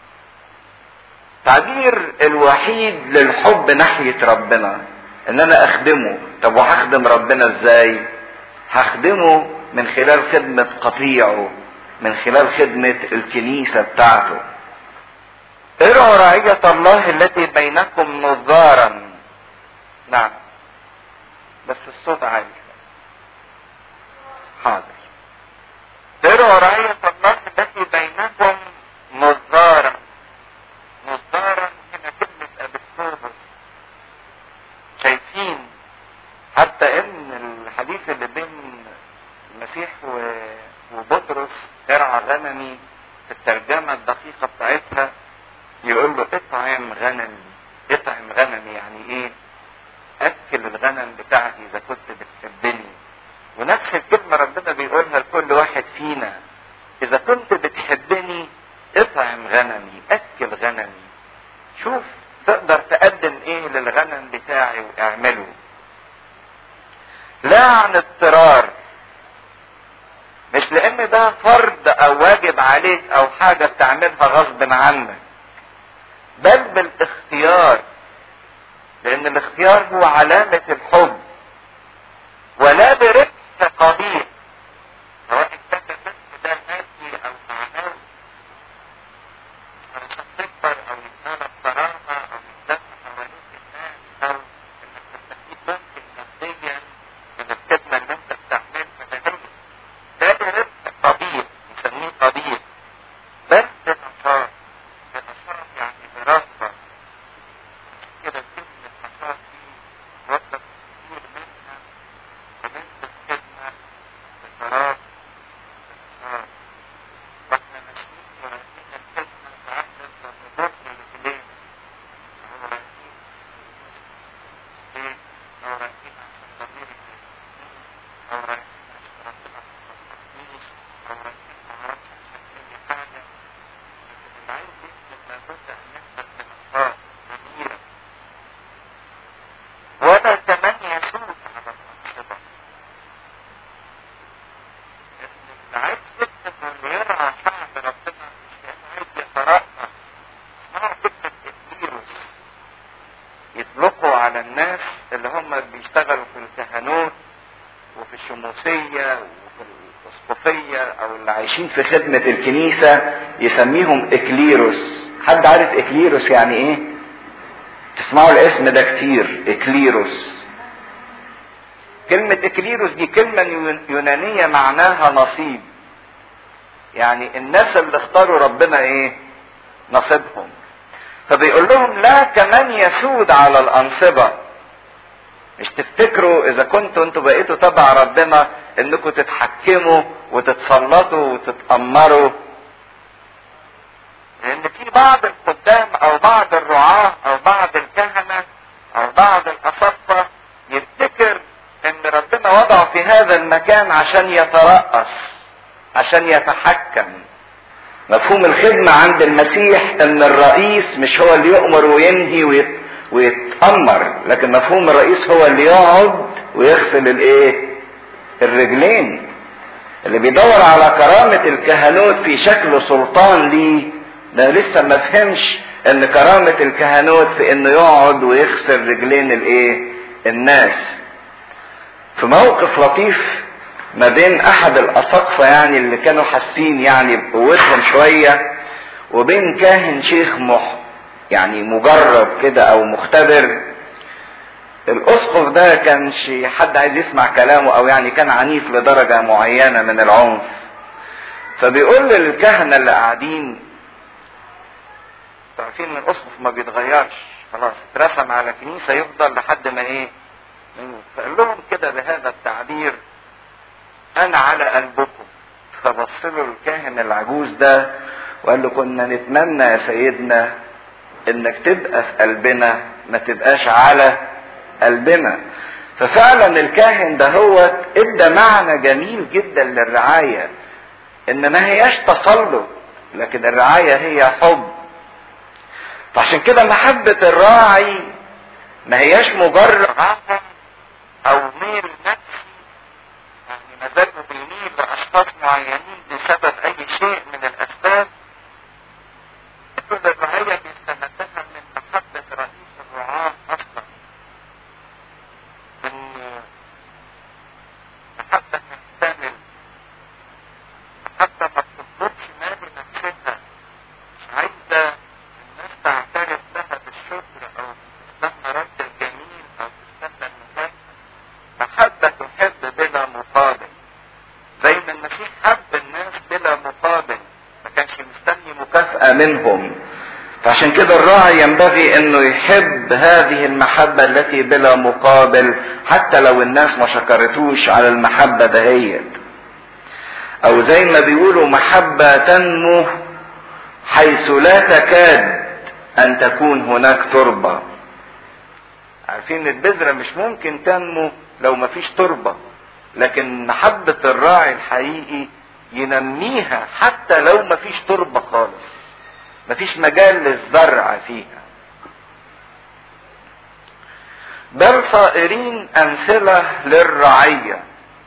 التعبير الوحيد للحب ناحية ربنا ان انا اخدمه طب وهخدم ربنا ازاي هخدمه من خلال خدمة قطيعه من خلال خدمة الكنيسة بتاعته ارعوا رعية الله التي بينكم نظارا نعم بس الصوت عالي حاضر ارعوا رعية الله التي بينكم نظارا نظارا هنا كلمة ابسطوبس شايفين حتى ان الحديث اللي بين المسيح وبطرس ارعى غنمي في الترجمة الدقيقة بتاعتها يقول له اطعم غنمي اطعم غنمي يعني ايه اكل الغنم بتاعتي اذا كنت بتحبني ونفس الكلمة ربنا بيقولها لكل واحد فينا اذا كنت بتحبني اطعم غنمي اكل غنمي شوف تقدر تقدم ايه للغنم بتاعي واعمله لا عن اضطرار مش لان ده فرض او واجب عليك او حاجة بتعملها غصب عنك بل بالاختيار لان الاختيار هو علامة الحب ولا بربح قبيح سواء كان الربح ده مادي او معنوي علشان تكبر او يدالك كرامة او يدالك حواليك الناس او انك تستفيد ممكن ماديا من الخدمة اللي انت بتعملها ده ده بربح قبيح نسميه قبيح بل بنشاط بنشاط يعني برغبة كده كلمة نشاط دي وضع كتير منها بنسبة خدمة بفراغ بنشاط واحنا ماشيين ورايحين الخدمة ساعات نفضل نبص لرجلينا هو رايحين ليه؟ لو رايحين عشان ضمير أو رايحين عشان ربنا ما صدقنيش أو رايحين معرفش عشان أي حاجة لكن اللي عايز يكتب لابد أن يثبت بنشاط ضميرا ولا كمان يسوس على الأنشطة إن اللي عايز يكتب واللي يرعى شعب ربنا مش عايز يترأس اسمها كلمة إبليروس يطلقوا على الناس اللي هم بيشتغلوا في الكهنوت وفي الشموسية وفي الأسقفية أو اللي عايشين في خدمة الكنيسة يسميهم إكليروس حد عارف إكليروس يعني إيه؟ تسمعوا الاسم ده كتير إكليروس كلمة اكليروس دي كلمة يونانية معناها نصيب يعني الناس اللي اختاروا ربنا ايه نصيبهم فبيقول لهم لا كمان يسود على الانصبة مش تفتكروا اذا كنتوا انتوا بقيتوا تبع ربنا انكم تتحكموا وتتسلطوا وتتأمروا لان في بعض الخدام او بعض الرعاة او بعض الكهنة او بعض الاساقفة يفتكر ان ربنا وضعه في هذا المكان عشان يترأس عشان يتحكم مفهوم الخدمة عند المسيح ان الرئيس مش هو اللي يؤمر وينهي ويت... ويتأمر لكن مفهوم الرئيس هو اللي يقعد ويغسل الايه الرجلين اللي بيدور على كرامة الكهنوت في شكل سلطان ليه ده لسه ما فهمش ان كرامة الكهنوت في انه يقعد ويغسل رجلين الايه الناس في موقف لطيف ما بين احد الاساقفة يعني اللي كانوا حاسين يعني بقوتهم شوية وبين كاهن شيخ مح يعني مجرب كده او مختبر الاسقف ده كانش حد عايز يسمع كلامه او يعني كان عنيف لدرجة معينة من العنف فبيقول للكهنة اللي قاعدين عارفين ان الاسقف ما بيتغيرش خلاص اترسم على كنيسة يفضل لحد ما ايه فقال لهم كده بهذا التعبير انا على قلبكم فبص له الكاهن العجوز ده وقال له كنا نتمنى يا سيدنا انك تبقى في قلبنا ما تبقاش على قلبنا ففعلا الكاهن ده هو ادى معنى جميل جدا للرعاية ان ما هياش تسلط لكن الرعاية هي حب فعشان كده محبة الراعي ما هياش مجرد او ميل نفسي يعني مزاجه بيميل لاشخاص معينين بسبب اي شيء من الاسباب كل الرعاية بيستمدها من محبة رئيس الرعاة اصلا من محبة تحتمل محبة ما بتطلبش ما بنفسها مش عايزة الناس تعترف لها بالشكر او تستنى رد الجميل او تستنى المكافأة محبة تحب بلا مقابل زي ما المسيح حب الناس بلا مقابل ما كانش مستني مكافأة منهم فعشان كده الراعي ينبغي انه يحب هذه المحبة التي بلا مقابل حتى لو الناس ما شكرتوش على المحبة دهيت او زي ما بيقولوا محبة تنمو حيث لا تكاد ان تكون هناك تربة عارفين البذرة مش ممكن تنمو لو مفيش تربة لكن محبة الراعي الحقيقي ينميها حتى لو مفيش تربة خالص مفيش مجال للزرع فيها بل صائرين أمثلة للرعية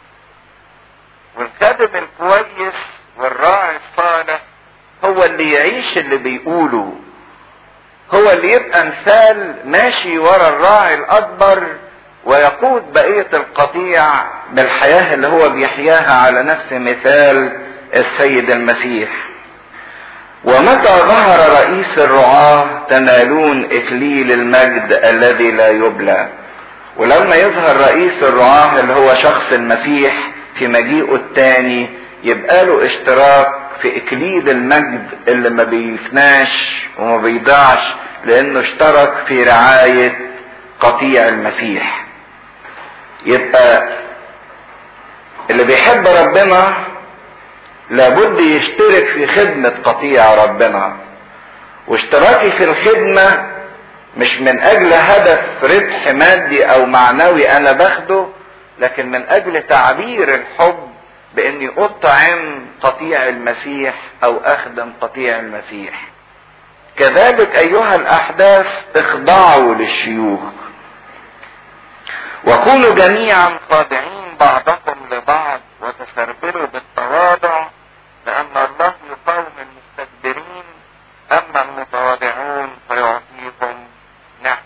والخادم الكويس والراعي الصالح هو اللي يعيش اللي بيقوله هو اللي يبقى مثال ماشي ورا الراعي الأكبر ويقود بقية القطيع بالحياة اللي هو بيحياها على نفس مثال السيد المسيح ومتى ظهر رئيس الرعاة تنالون إكليل المجد الذي لا يبلى ولما يظهر رئيس الرعاة اللي هو شخص المسيح في مجيئه الثاني يبقى له اشتراك في إكليل المجد اللي ما بيفناش وما بيضيعش لأنه اشترك في رعاية قطيع المسيح يبقى اللي بيحب ربنا لابد يشترك في خدمة قطيع ربنا واشتراكي في الخدمة مش من اجل هدف ربح مادي او معنوي انا باخده لكن من اجل تعبير الحب باني اطعم قطيع المسيح او اخدم قطيع المسيح كذلك ايها الاحداث اخضعوا للشيوخ وكونوا جميعا خاضعين بعضكم لبعض وتسربلوا بالتواضع لأن الله يقاوم المستكبرين أما المتواضعون فيعطيكم نعم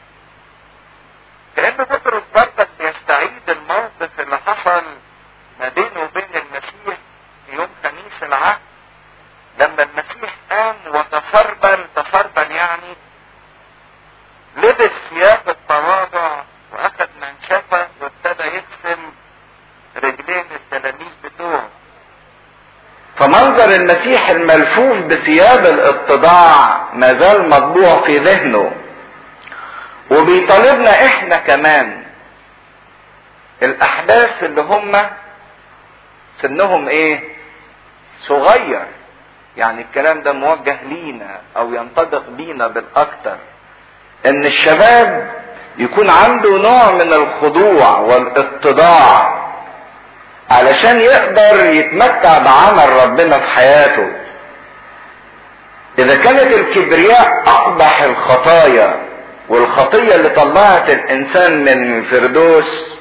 كأن بطرس برضك بيستعيد الموقف اللي حصل ما بينه وبين المسيح في يوم خميس العهد لما المسيح قام وتسربل تسربل يعني لبس ثياب التواضع واخد منشفة وابتدى يغسل فمنظر المسيح الملفوف بثياب الاتضاع ما زال مطبوع في ذهنه وبيطالبنا احنا كمان الاحداث اللي هم سنهم ايه صغير يعني الكلام ده موجه لينا او ينطبق بينا بالاكتر ان الشباب يكون عنده نوع من الخضوع والاتضاع علشان يقدر يتمتع بعمل ربنا في حياته اذا كانت الكبرياء اقبح الخطايا والخطية اللي طلعت الانسان من الفردوس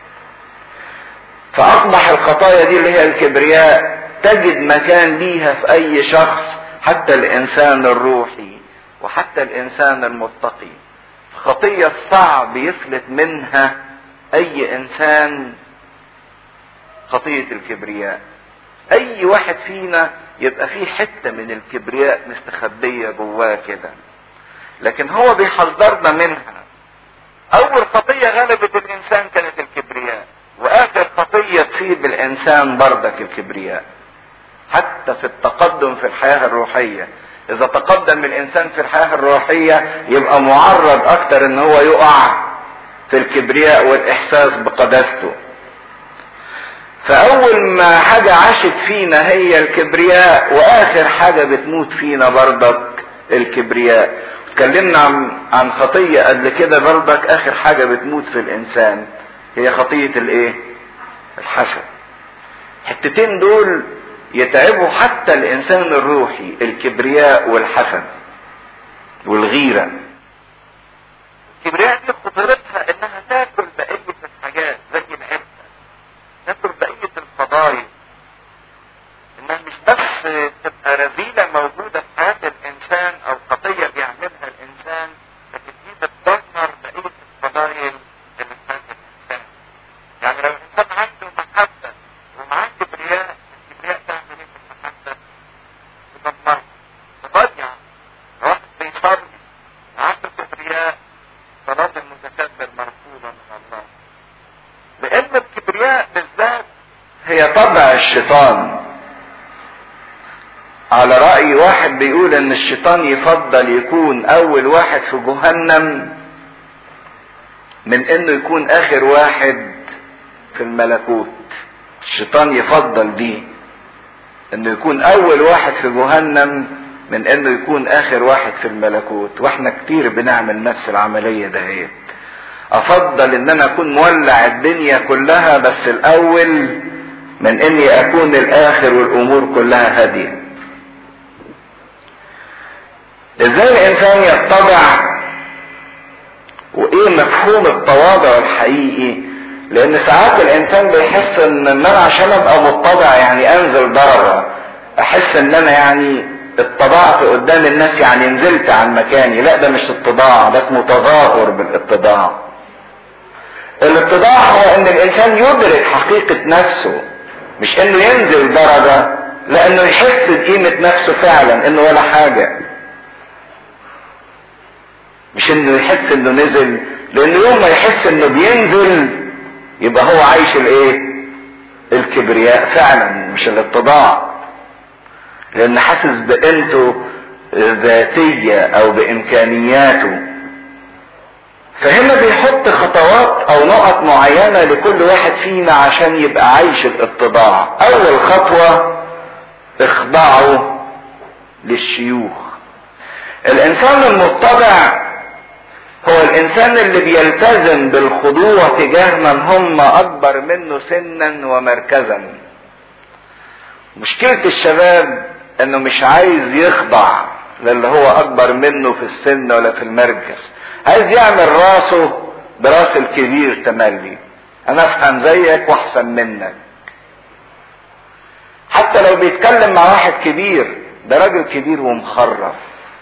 فاقبح الخطايا دي اللي هي الكبرياء تجد مكان ليها في اي شخص حتى الانسان الروحي وحتى الانسان المتقي خطية صعب يفلت منها اي انسان خطية الكبرياء اي واحد فينا يبقى فيه حتة من الكبرياء مستخبية جواه كده لكن هو بيحذرنا منها اول خطية غلبت الانسان كانت الكبرياء واخر خطية تصيب الانسان بردك الكبرياء حتى في التقدم في الحياة الروحية اذا تقدم الانسان في الحياة الروحية يبقى معرض اكتر ان هو يقع في الكبرياء والاحساس بقداسته فاول ما حاجة عاشت فينا هي الكبرياء واخر حاجة بتموت فينا بردك الكبرياء اتكلمنا عن عن خطية قبل كده بردك اخر حاجة بتموت في الانسان هي خطية الايه الحسد الحتتين دول يتعبوا حتى الانسان الروحي الكبرياء والحسد والغيرة الكبرياء دي خطورتها انها تاكل بقية الحاجات زي العفة تاكل بقية الفضائل انها مش بس تبقى رذيلة موجودة في حياة الانسان او خطية بيعملها الانسان لكن دي بتدمر بقية الفضائل اللي في حياة الانسان يعني لو الانسان عنده محبة ومعاه كبرياء الكبرياء تعمل ايه في المحبة؟ تدمر تضيع واحد بيصلي عنده كبرياء صلاة المتكبر مرفوضة من الله لان الكبرياء بالذات هي طبع الشيطان على رأي واحد بيقول ان الشيطان يفضل يكون اول واحد في جهنم من انه يكون اخر واحد في الملكوت الشيطان يفضل دي انه يكون اول واحد في جهنم من انه يكون اخر واحد في الملكوت واحنا كتير بنعمل نفس العملية دهيت افضل ان انا اكون مولع الدنيا كلها بس الاول من اني اكون الاخر والامور كلها هاديه ازاي الانسان يتبع وايه مفهوم التواضع الحقيقي لان ساعات الانسان بيحس ان انا عشان ابقى متضع يعني انزل درجة احس ان انا يعني اتضعت قدام الناس يعني نزلت عن مكاني لا ده مش اتضاع ده اسمه تظاهر بالاتضاع الاتضاع هو ان الانسان يدرك حقيقة نفسه مش انه ينزل درجة لانه يحس بقيمة نفسه فعلا انه ولا حاجة مش انه يحس انه نزل لان يوم ما يحس انه بينزل يبقى هو عايش الايه الكبرياء فعلا مش الاتضاع لان حاسس بقيمته ذاتية او بامكانياته فهنا بيحط خطوات او نقط معينة لكل واحد فينا عشان يبقى عايش الاتضاع اول خطوة اخضعوا للشيوخ الانسان المتضع هو الانسان اللي بيلتزم بالخضوع تجاه من هم اكبر منه سنا ومركزا مشكلة الشباب انه مش عايز يخضع للي هو اكبر منه في السن ولا في المركز عايز يعمل راسه براس الكبير تملي انا افهم زيك واحسن منك حتى لو بيتكلم مع واحد كبير ده راجل كبير ومخرف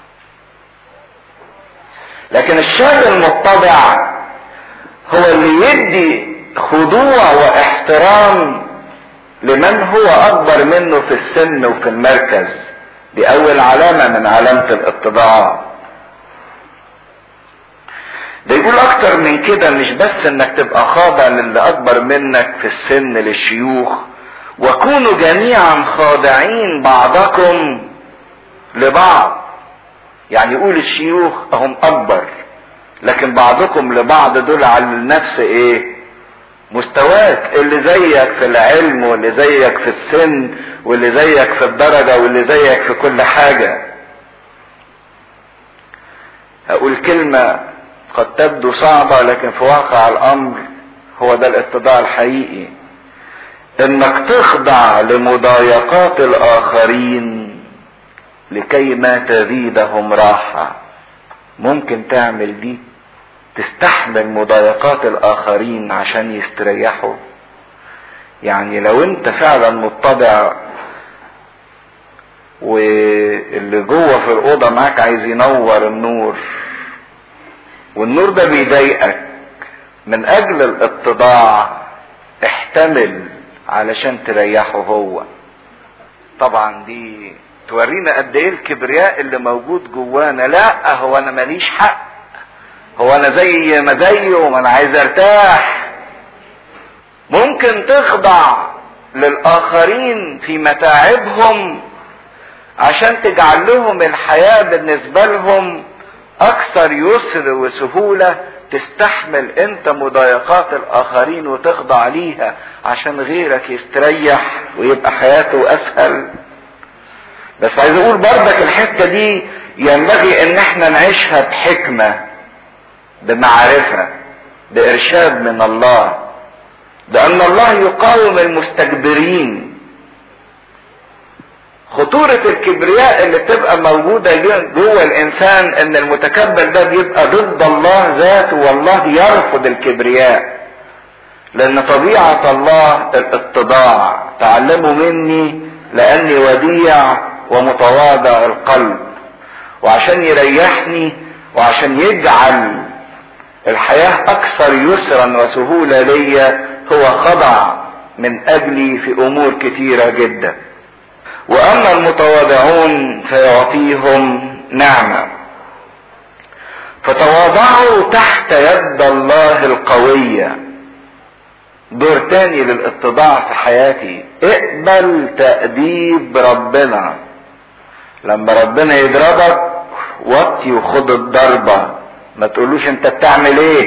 لكن الشاب المتبع هو اللي يدي خضوع واحترام لمن هو اكبر منه في السن وفي المركز دي اول علامة من علامة الاتضاع ده يقول اكتر من كده مش بس انك تبقى خاضع للي اكبر منك في السن للشيوخ وكونوا جميعا خاضعين بعضكم لبعض يعني يقول الشيوخ هم اكبر لكن بعضكم لبعض دول على نفس ايه مستواك اللي زيك في العلم واللي زيك في السن واللي زيك في الدرجة واللي زيك في كل حاجة اقول كلمة قد تبدو صعبة لكن في واقع الامر هو ده الاتضاع الحقيقي انك تخضع لمضايقات الاخرين لكي ما تزيدهم راحة ممكن تعمل دي تستحمل مضايقات الاخرين عشان يستريحوا يعني لو انت فعلا متضع واللي جوه في الاوضه معاك عايز ينور النور والنور ده بيضايقك من اجل الاتضاع احتمل علشان تريحه هو طبعا دي تورينا قد ايه الكبرياء اللي موجود جوانا لا هو انا ماليش حق هو انا زي ما زيه وما انا عايز ارتاح ممكن تخضع للاخرين في متاعبهم عشان تجعل لهم الحياة بالنسبة لهم اكثر يسر وسهولة تستحمل انت مضايقات الاخرين وتخضع ليها عشان غيرك يستريح ويبقى حياته اسهل بس عايز اقول بردك الحتة دي ينبغي ان احنا نعيشها بحكمة بمعرفة بارشاد من الله لان الله يقاوم المستكبرين خطورة الكبرياء اللي بتبقى موجودة جوه الانسان ان المتكبر ده بيبقى ضد الله ذاته والله يرفض الكبرياء لان طبيعة الله الاتضاع تعلموا مني لاني وديع ومتواضع القلب وعشان يريحني وعشان يجعل الحياة اكثر يسرا وسهولة ليا هو خضع من اجلي في امور كثيرة جدا واما المتواضعون فيعطيهم نعمه فتواضعوا تحت يد الله القويه دور تاني للاتضاع في حياتي اقبل تأديب ربنا لما ربنا يضربك وطي وخد الضربة ما تقولوش انت بتعمل ايه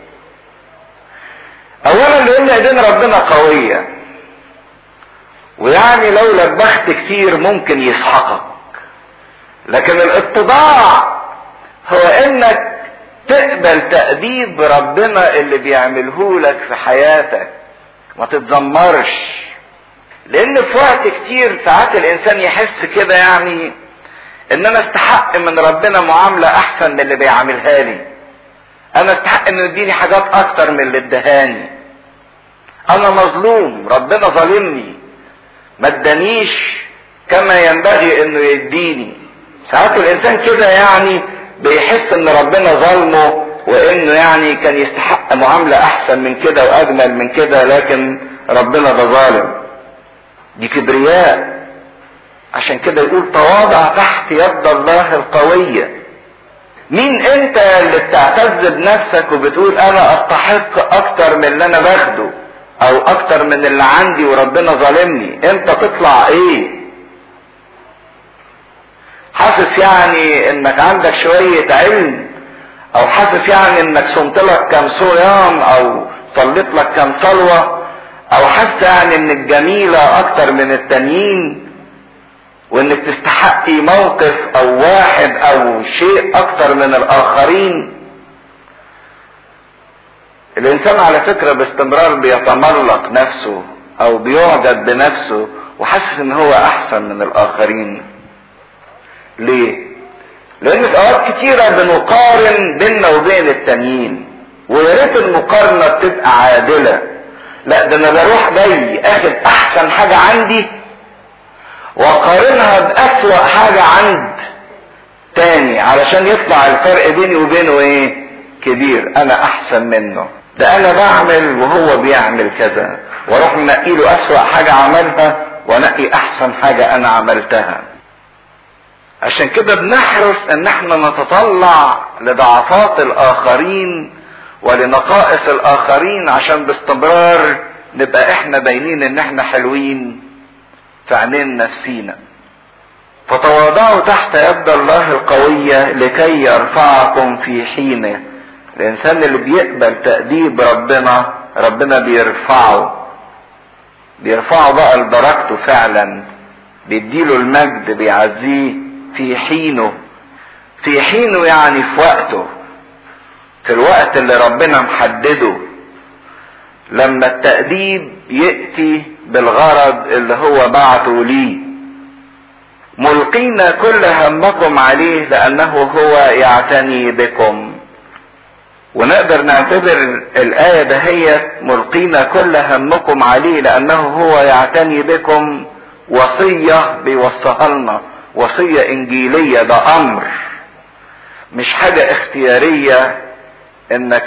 اولا لان ايدين ربنا قويه ويعني لو لبخت كتير ممكن يسحقك لكن الاتضاع هو انك تقبل تأديب ربنا اللي بيعمله لك في حياتك ما تتذمرش لان في وقت كتير ساعات الانسان يحس كده يعني ان انا استحق من ربنا معاملة احسن من اللي بيعاملها لي انا استحق انه يديني حاجات اكتر من اللي ادهاني انا مظلوم ربنا ظالمني ما ادانيش كما ينبغي انه يديني ساعات الانسان كده يعني بيحس ان ربنا ظلمه وانه يعني كان يستحق معاملة احسن من كده واجمل من كده لكن ربنا ده ظالم دي كبرياء عشان كده يقول تواضع تحت يد الله القوية مين انت اللي بتعتز بنفسك وبتقول انا استحق اكتر من اللي انا باخده او اكتر من اللي عندي وربنا ظالمني انت تطلع ايه حاسس يعني انك عندك شوية علم او حاسس يعني انك صمت لك كم صيام او صليت لك كم صلوة او حاسس يعني انك جميلة اكتر من التانيين وانك تستحقي موقف او واحد او شيء اكتر من الاخرين الانسان على فكرة باستمرار بيتملق نفسه او بيعجب بنفسه وحاسس ان هو احسن من الاخرين ليه لان في اوقات كتيرة بنقارن بيننا وبين التانيين ويا ريت المقارنة بتبقى عادلة لا ده انا بروح جاي اخد احسن حاجة عندي واقارنها باسوأ حاجة عند تاني علشان يطلع الفرق بيني وبينه ايه كبير انا احسن منه ده انا بعمل وهو بيعمل كذا واروح منقي له اسوأ حاجة عملها وانقي احسن حاجة انا عملتها عشان كده بنحرص ان احنا نتطلع لضعفات الاخرين ولنقائص الاخرين عشان باستمرار نبقى احنا باينين ان احنا حلوين في عينين نفسينا فتواضعوا تحت يد الله القوية لكي يرفعكم في حينه الانسان اللي بيقبل تأديب ربنا ربنا بيرفعه بيرفعه بقى لدرجته فعلا بيديله المجد بيعزيه في حينه في حينه يعني في وقته في الوقت اللي ربنا محدده لما التأديب يأتي بالغرض اللي هو بعته ليه ملقين كل همكم عليه لأنه هو يعتني بكم ونقدر نعتبر الآية دهيت ملقين كل همكم عليه لأنه هو يعتني بكم وصية بيوصيها لنا وصية إنجيلية ده أمر مش حاجة اختيارية إنك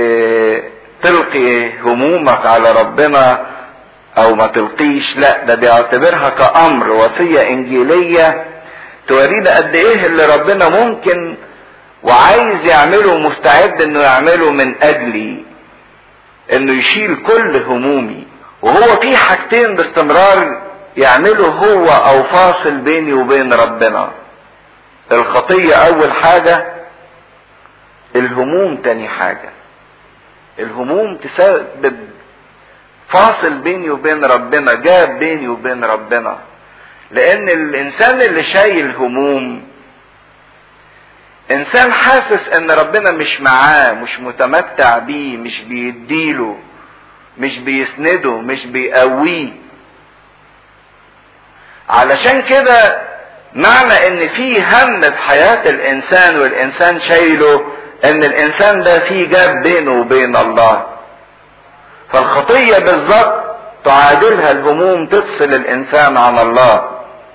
تلقي همومك على ربنا أو ما تلقيش لا ده بيعتبرها كأمر وصية إنجيلية تورينا قد إيه اللي ربنا ممكن وعايز يعمله مستعد انه يعمله من اجلي انه يشيل كل همومي وهو في حاجتين باستمرار يعمله هو او فاصل بيني وبين ربنا الخطية اول حاجة الهموم تاني حاجة الهموم تسبب فاصل بيني وبين ربنا جاب بيني وبين ربنا لان الانسان اللي شايل هموم انسان حاسس ان ربنا مش معاه مش متمتع بيه مش بيديله مش بيسنده مش بيقويه علشان كده معنى ان في هم في حياة الانسان والانسان شايله ان الانسان ده في جاب بينه وبين الله فالخطية بالظبط تعادلها الهموم تفصل الانسان عن الله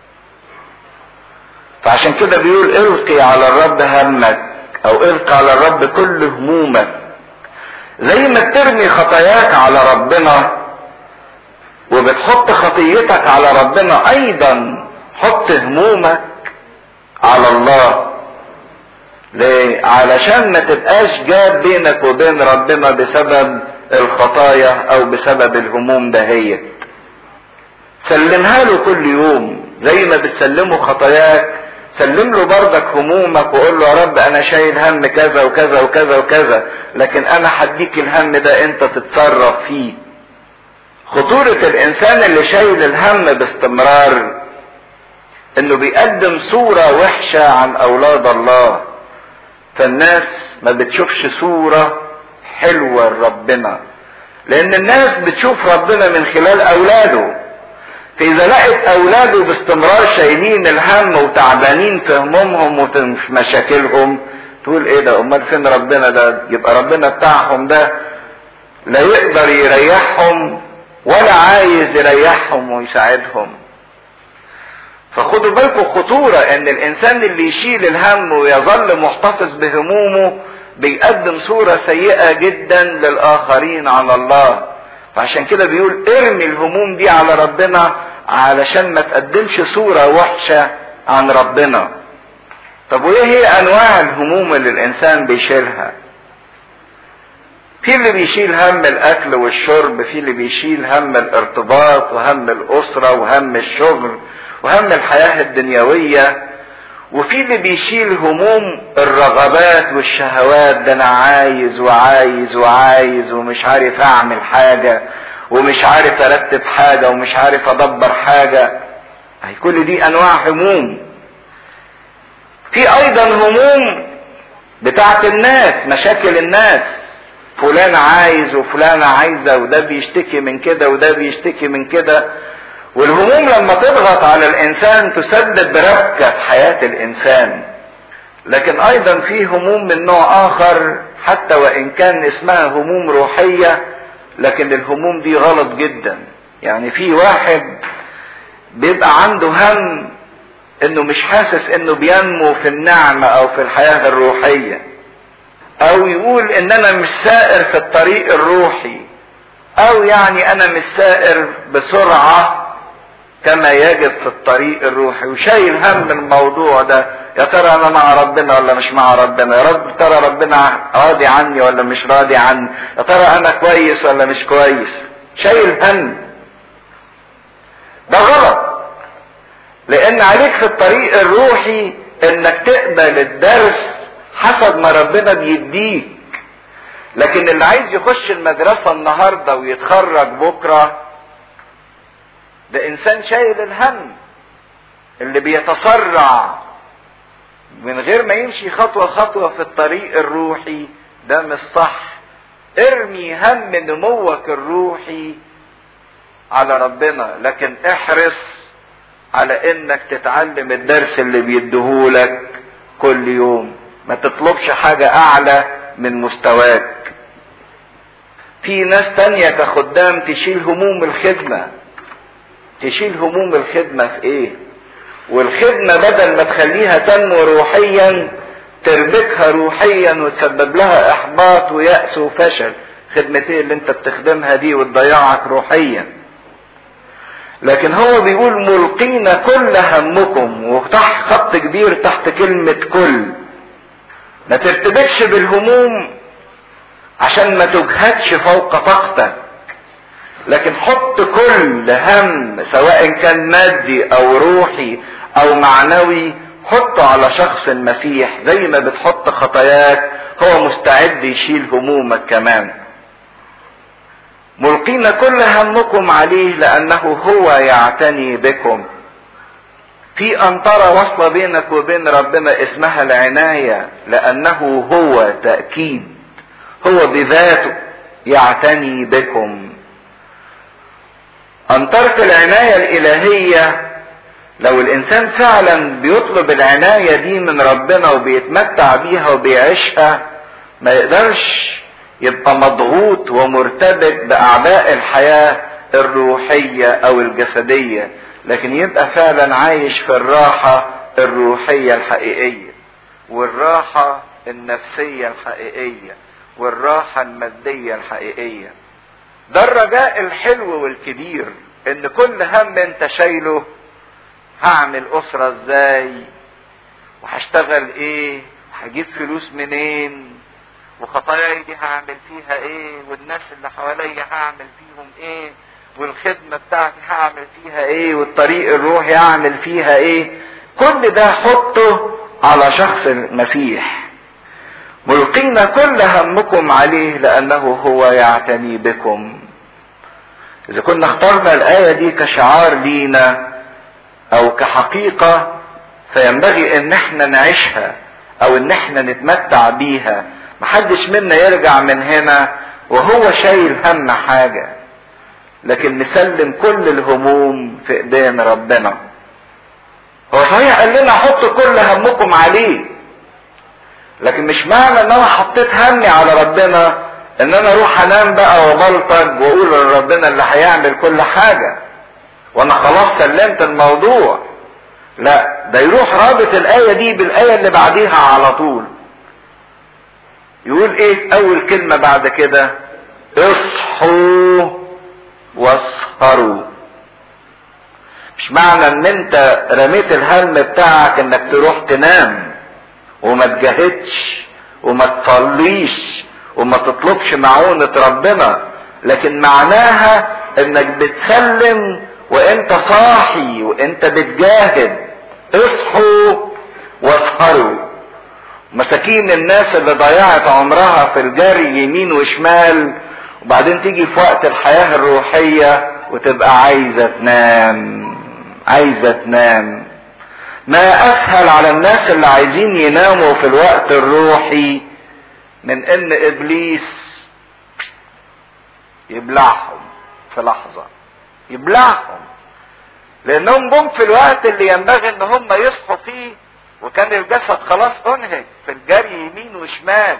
فعشان كده بيقول القي على الرب همك او القي على الرب كل همومك زي ما بترمي خطاياك على ربنا وبتحط خطيتك على ربنا ايضا حط همومك على الله ليه؟ علشان ما تبقاش جاب بينك وبين ربنا بسبب الخطايا او بسبب الهموم دهيت سلمها له كل يوم زي ما بتسلمه خطاياك سلم له بردك همومك وقول له يا رب انا شايل هم كذا وكذا وكذا وكذا لكن انا هديك الهم ده انت تتصرف فيه خطورة الانسان اللي شايل الهم باستمرار انه بيقدم صورة وحشة عن اولاد الله فالناس ما بتشوفش صورة حلوة لربنا لان الناس بتشوف ربنا من خلال اولاده فاذا لقت اولاده باستمرار شايلين الهم وتعبانين في همومهم وفي مشاكلهم تقول ايه ده امال فين ربنا ده يبقى ربنا بتاعهم ده لا يقدر يريحهم ولا عايز يريحهم ويساعدهم فخدوا بالكم خطورة ان الانسان اللي يشيل الهم ويظل محتفظ بهمومه بيقدم صورة سيئة جدا للاخرين على الله فعشان كده بيقول ارمي الهموم دي على ربنا علشان ما تقدمش صورة وحشة عن ربنا طب وايه هي انواع الهموم اللي الانسان بيشيلها في اللي بيشيل هم الاكل والشرب في اللي بيشيل هم الارتباط وهم الاسرة وهم الشغل وهم الحياة الدنيوية وفي اللي بيشيل هموم الرغبات والشهوات ده انا عايز وعايز وعايز ومش عارف اعمل حاجة ومش عارف ارتب حاجة ومش عارف ادبر حاجة هي كل دي انواع هموم في ايضا هموم بتاعت الناس مشاكل الناس فلان عايز وفلانة عايزة وده بيشتكي من كده وده بيشتكي من كده والهموم لما تضغط على الانسان تسبب ربكة في حياة الانسان لكن ايضا في هموم من نوع اخر حتى وان كان اسمها هموم روحية لكن الهموم دي غلط جدا يعني في واحد بيبقى عنده هم انه مش حاسس انه بينمو في النعمة او في الحياة الروحية او يقول ان انا مش سائر في الطريق الروحي او يعني انا مش سائر بسرعة كما يجب في الطريق الروحي وشايل هم الموضوع ده يا ترى انا مع ربنا ولا مش مع ربنا يا رب ترى ربنا راضي عني ولا مش راضي عني يا ترى انا كويس ولا مش كويس شايل هم ده غلط لان عليك في الطريق الروحي انك تقبل الدرس حسب ما ربنا بيديك لكن اللي عايز يخش المدرسة النهاردة ويتخرج بكرة ده انسان شايل الهم اللي بيتسرع من غير ما يمشي خطوة خطوة في الطريق الروحي ده مش صح ارمي هم نموك الروحي على ربنا لكن احرص على انك تتعلم الدرس اللي بيديهولك كل يوم ما تطلبش حاجة اعلى من مستواك في ناس تانية كخدام تشيل هموم الخدمة تشيل هموم الخدمة في ايه والخدمة بدل ما تخليها تنمو روحيا تربكها روحيا وتسبب لها احباط ويأس وفشل خدمتين اللي انت بتخدمها دي وتضيعك روحيا لكن هو بيقول ملقين كل همكم وتحت خط كبير تحت كلمة كل ما ترتبكش بالهموم عشان ما تجهدش فوق طاقتك لكن حط كل هم سواء كان مادي او روحي او معنوي حطه على شخص المسيح زي ما بتحط خطاياك هو مستعد يشيل همومك كمان ملقين كل همكم عليه لانه هو يعتني بكم في انطرة واصلة بينك وبين ربنا اسمها العناية لانه هو تأكيد هو بذاته يعتني بكم أنطرة العناية الإلهية لو الإنسان فعلا بيطلب العناية دي من ربنا وبيتمتع بيها وبيعيشها ما يقدرش يبقى مضغوط ومرتبط بأعباء الحياة الروحية أو الجسدية لكن يبقى فعلا عايش في الراحة الروحية الحقيقية والراحة النفسية الحقيقية والراحة المادية الحقيقية ده الرجاء الحلو والكبير ان كل هم انت شايله هعمل اسرة ازاي وهشتغل ايه هجيب فلوس منين وخطاياي دي هعمل فيها ايه والناس اللي حواليا هعمل فيهم ايه والخدمة بتاعتي هعمل فيها ايه والطريق الروحي هعمل فيها ايه كل ده حطه على شخص المسيح ملقين كل همكم عليه لانه هو يعتني بكم اذا كنا اخترنا الايه دي كشعار لينا او كحقيقه فينبغي ان احنا نعيشها او ان احنا نتمتع بيها محدش منا يرجع من هنا وهو شايل هم حاجه لكن نسلم كل الهموم في ايدين ربنا هو صحيح قال لنا حطوا كل همكم عليه لكن مش معنى ان انا حطيت همي على ربنا ان انا اروح انام بقى وبلطج واقول لربنا اللي هيعمل كل حاجة وانا خلاص سلمت الموضوع لا ده يروح رابط الاية دي بالاية اللي بعديها على طول يقول ايه اول كلمة بعد كده اصحوا واسهروا مش معنى ان انت رميت الهم بتاعك انك تروح تنام وما تجاهدش وما تصليش وما تطلبش معونة ربنا لكن معناها انك بتسلم وانت صاحي وانت بتجاهد اصحوا واسهروا مساكين الناس اللي ضيعت عمرها في الجري يمين وشمال وبعدين تيجي في وقت الحياة الروحية وتبقى عايزة تنام عايزة تنام ما اسهل على الناس اللي عايزين يناموا في الوقت الروحي من ان ابليس يبلعهم في لحظة يبلعهم لانهم جم في الوقت اللي ينبغي ان هم يصحوا فيه وكان الجسد خلاص انهك في الجري يمين وشمال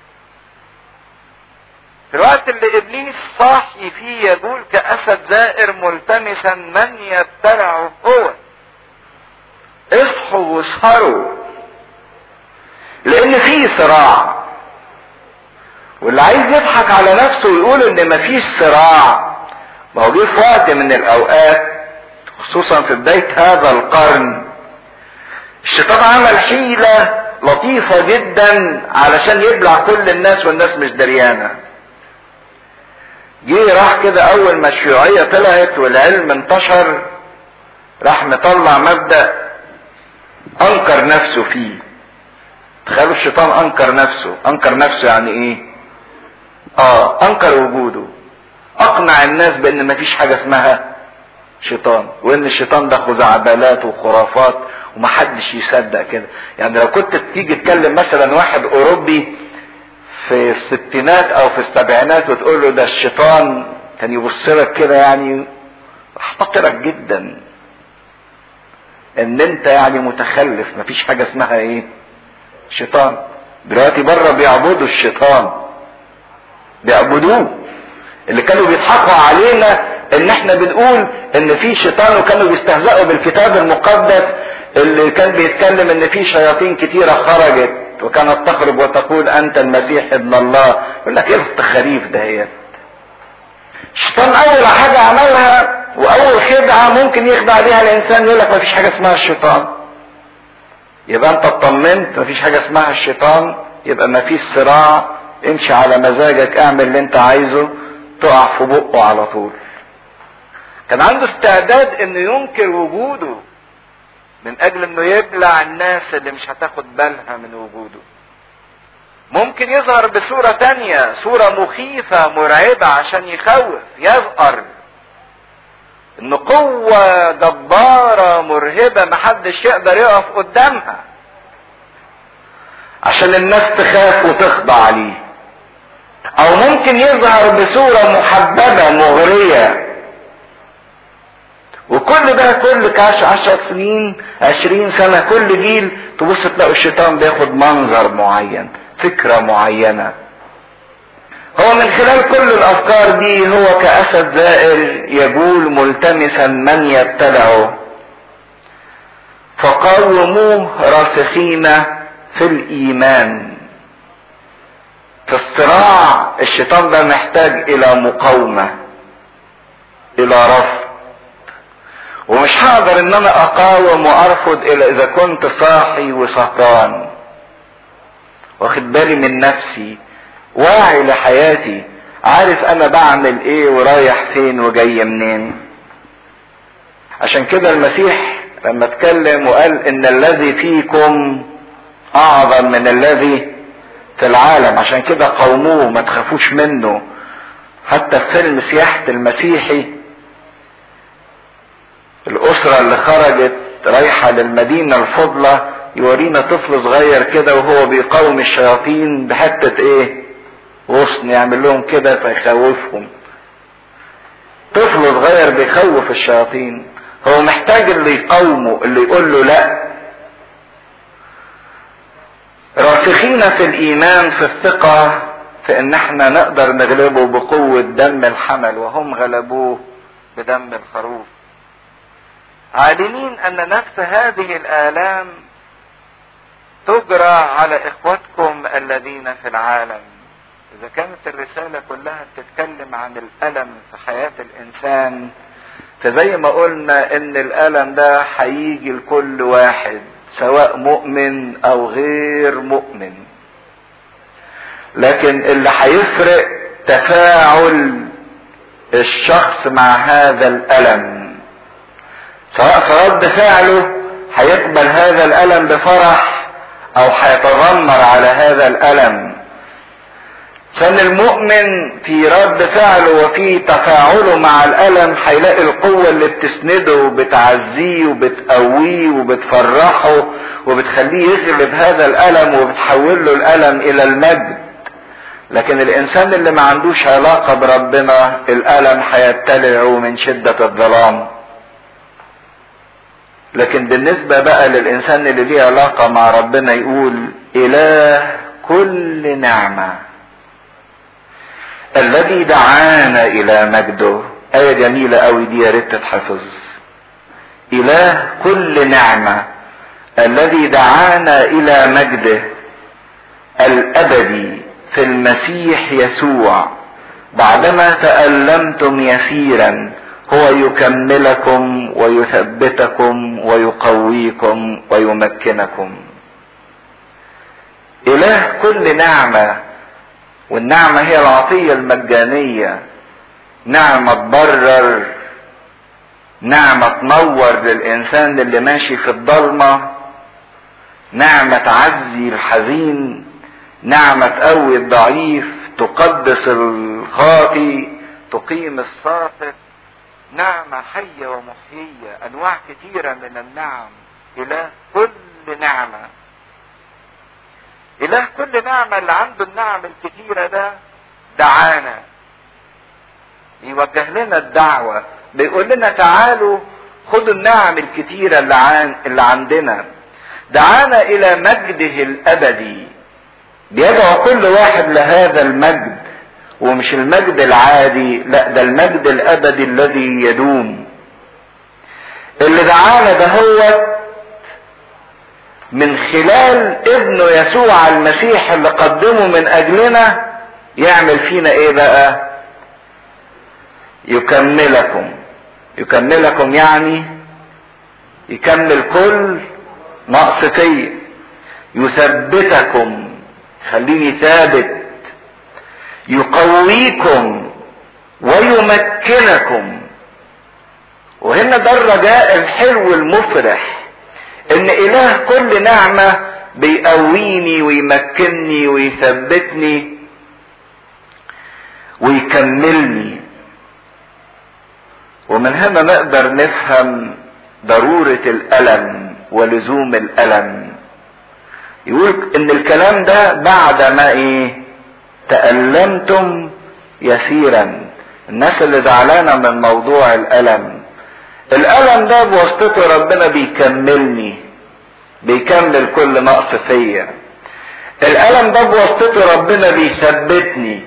في الوقت اللي ابليس صاحي فيه يقول كاسد زائر ملتمسا من يبتلعه هو اصحوا واسهروا لان في صراع واللي عايز يضحك على نفسه ويقول ان مفيش صراع ما هو جه في وقت من الاوقات خصوصا في بداية هذا القرن الشيطان عمل حيلة لطيفة جدا علشان يبلع كل الناس والناس مش دريانة جه راح كده اول ما الشيوعيه طلعت والعلم انتشر راح مطلع مبدا انكر نفسه فيه تخيلوا الشيطان انكر نفسه انكر نفسه يعني ايه اه انكر وجوده اقنع الناس بان مفيش حاجه اسمها شيطان وان الشيطان ده خزعبلات وخرافات ومحدش يصدق كده يعني لو كنت تيجي تكلم مثلا واحد اوروبي في الستينات او في السبعينات وتقول له ده الشيطان كان يبص لك كده يعني احتقرك جدا ان انت يعني متخلف مفيش حاجه اسمها ايه شيطان دلوقتي بره بيعبدوا الشيطان بيعبدوه اللي كانوا بيضحكوا علينا ان احنا بنقول ان في شيطان وكانوا بيستهزئوا بالكتاب المقدس اللي كان بيتكلم ان في شياطين كتيره خرجت وكانت تخرج وتقول انت المسيح ابن الله يقول لك ايه التخاريف دهيت الشيطان اول حاجه عملها واول خدعه ممكن يخدع بيها الانسان يقول لك مفيش حاجه اسمها الشيطان يبقى انت اطمنت مفيش حاجه اسمها الشيطان يبقى مفيش صراع امشي على مزاجك اعمل اللي انت عايزه تقع في بقه على طول كان عنده استعداد انه ينكر وجوده من اجل انه يبلع الناس اللي مش هتاخد بالها من وجوده ممكن يظهر بصورة تانية صورة مخيفة مرعبة عشان يخوف يزقر ان قوة جبارة مرهبة محدش يقدر يقف قدامها عشان الناس تخاف وتخضع ليه او ممكن يظهر بصورة محببة مغرية وكل ده كل كاش عشر سنين عشرين سنة كل جيل تبص تلاقوا الشيطان بياخد منظر معين فكرة معينة هو من خلال كل الافكار دي هو كاسد زائر يجول ملتمسا من يتبعه فقاوموه راسخين في الايمان في الصراع الشيطان ده محتاج الى مقاومه الى رفض ومش هقدر ان انا اقاوم وارفض الا اذا كنت صاحي وسهران واخد بالي من نفسي واعي لحياتي عارف انا بعمل ايه ورايح فين وجاي منين عشان كده المسيح لما اتكلم وقال ان الذي فيكم اعظم من الذي في العالم عشان كده قوموه ما تخافوش منه حتى في فيلم سياحة المسيحي الأسرة اللي خرجت رايحة للمدينة الفضلة يورينا طفل صغير كده وهو بيقاوم الشياطين بحتة ايه غصن يعمل لهم كده فيخوفهم طفل صغير بيخوف الشياطين هو محتاج اللي يقاومه اللي يقول له لا راسخين في الايمان في الثقة في ان احنا نقدر نغلبه بقوة دم الحمل وهم غلبوه بدم الخروف عالمين ان نفس هذه الالام تجرى على اخوتكم الذين في العالم اذا كانت الرسالة كلها بتتكلم عن الالم في حياة الانسان فزي ما قلنا ان الالم ده هيجي لكل واحد سواء مؤمن او غير مؤمن لكن اللي هيفرق تفاعل الشخص مع هذا الالم سواء في رد فعله هيقبل هذا الالم بفرح او هيتذمر على هذا الالم عشان المؤمن في رد فعله وفي تفاعله مع الالم هيلاقي القوة اللي بتسنده وبتعزيه وبتقويه وبتفرحه وبتخليه يغلب هذا الالم وبتحول له الالم الى المجد لكن الانسان اللي ما عندوش علاقة بربنا الالم هيبتلعه من شدة الظلام لكن بالنسبة بقى للإنسان اللي ليه علاقة مع ربنا يقول إله كل نعمة الذي دعانا إلى مجده آية جميلة أوي دي يا ريت تتحفظ إله كل نعمة الذي دعانا إلى مجده الأبدي في المسيح يسوع بعدما تألمتم يسيرا هو يكملكم ويثبتكم ويقويكم ويمكنكم اله كل نعمه والنعمه هي العطيه المجانيه نعمة تبرر نعمة تنور للإنسان اللي ماشي في الضلمة نعمة تعزي الحزين نعمة تقوي الضعيف تقدس الخاطي تقيم الساقط نعمة حية ومحيية أنواع كثيرة من النعم إله كل نعمة إله كل نعمة اللي عنده النعم الكثيرة ده دعانا يوجه لنا الدعوة بيقول لنا تعالوا خدوا النعم الكثيرة اللي, عن اللي عندنا دعانا إلى مجده الأبدي بيدعو كل واحد لهذا المجد ومش المجد العادي لا ده المجد الأبدي الذي يدوم اللي دعانا ده هو من خلال ابنه يسوع المسيح اللي قدمه من اجلنا يعمل فينا ايه بقى يكملكم يكملكم يعني يكمل كل نقص فيا يثبتكم خليني ثابت يقويكم ويمكنكم وهنا ده الرجاء الحلو المفرح ان اله كل نعمة بيقويني ويمكنني ويثبتني ويكملني ومن هنا نقدر نفهم ضرورة الألم ولزوم الألم يقول ان الكلام ده بعد ما ايه تألمتم يسيرا الناس اللي زعلانة من موضوع الألم الألم ده بواسطته ربنا بيكملني بيكمل كل نقص فيا الألم ده بواسطته ربنا بيثبتني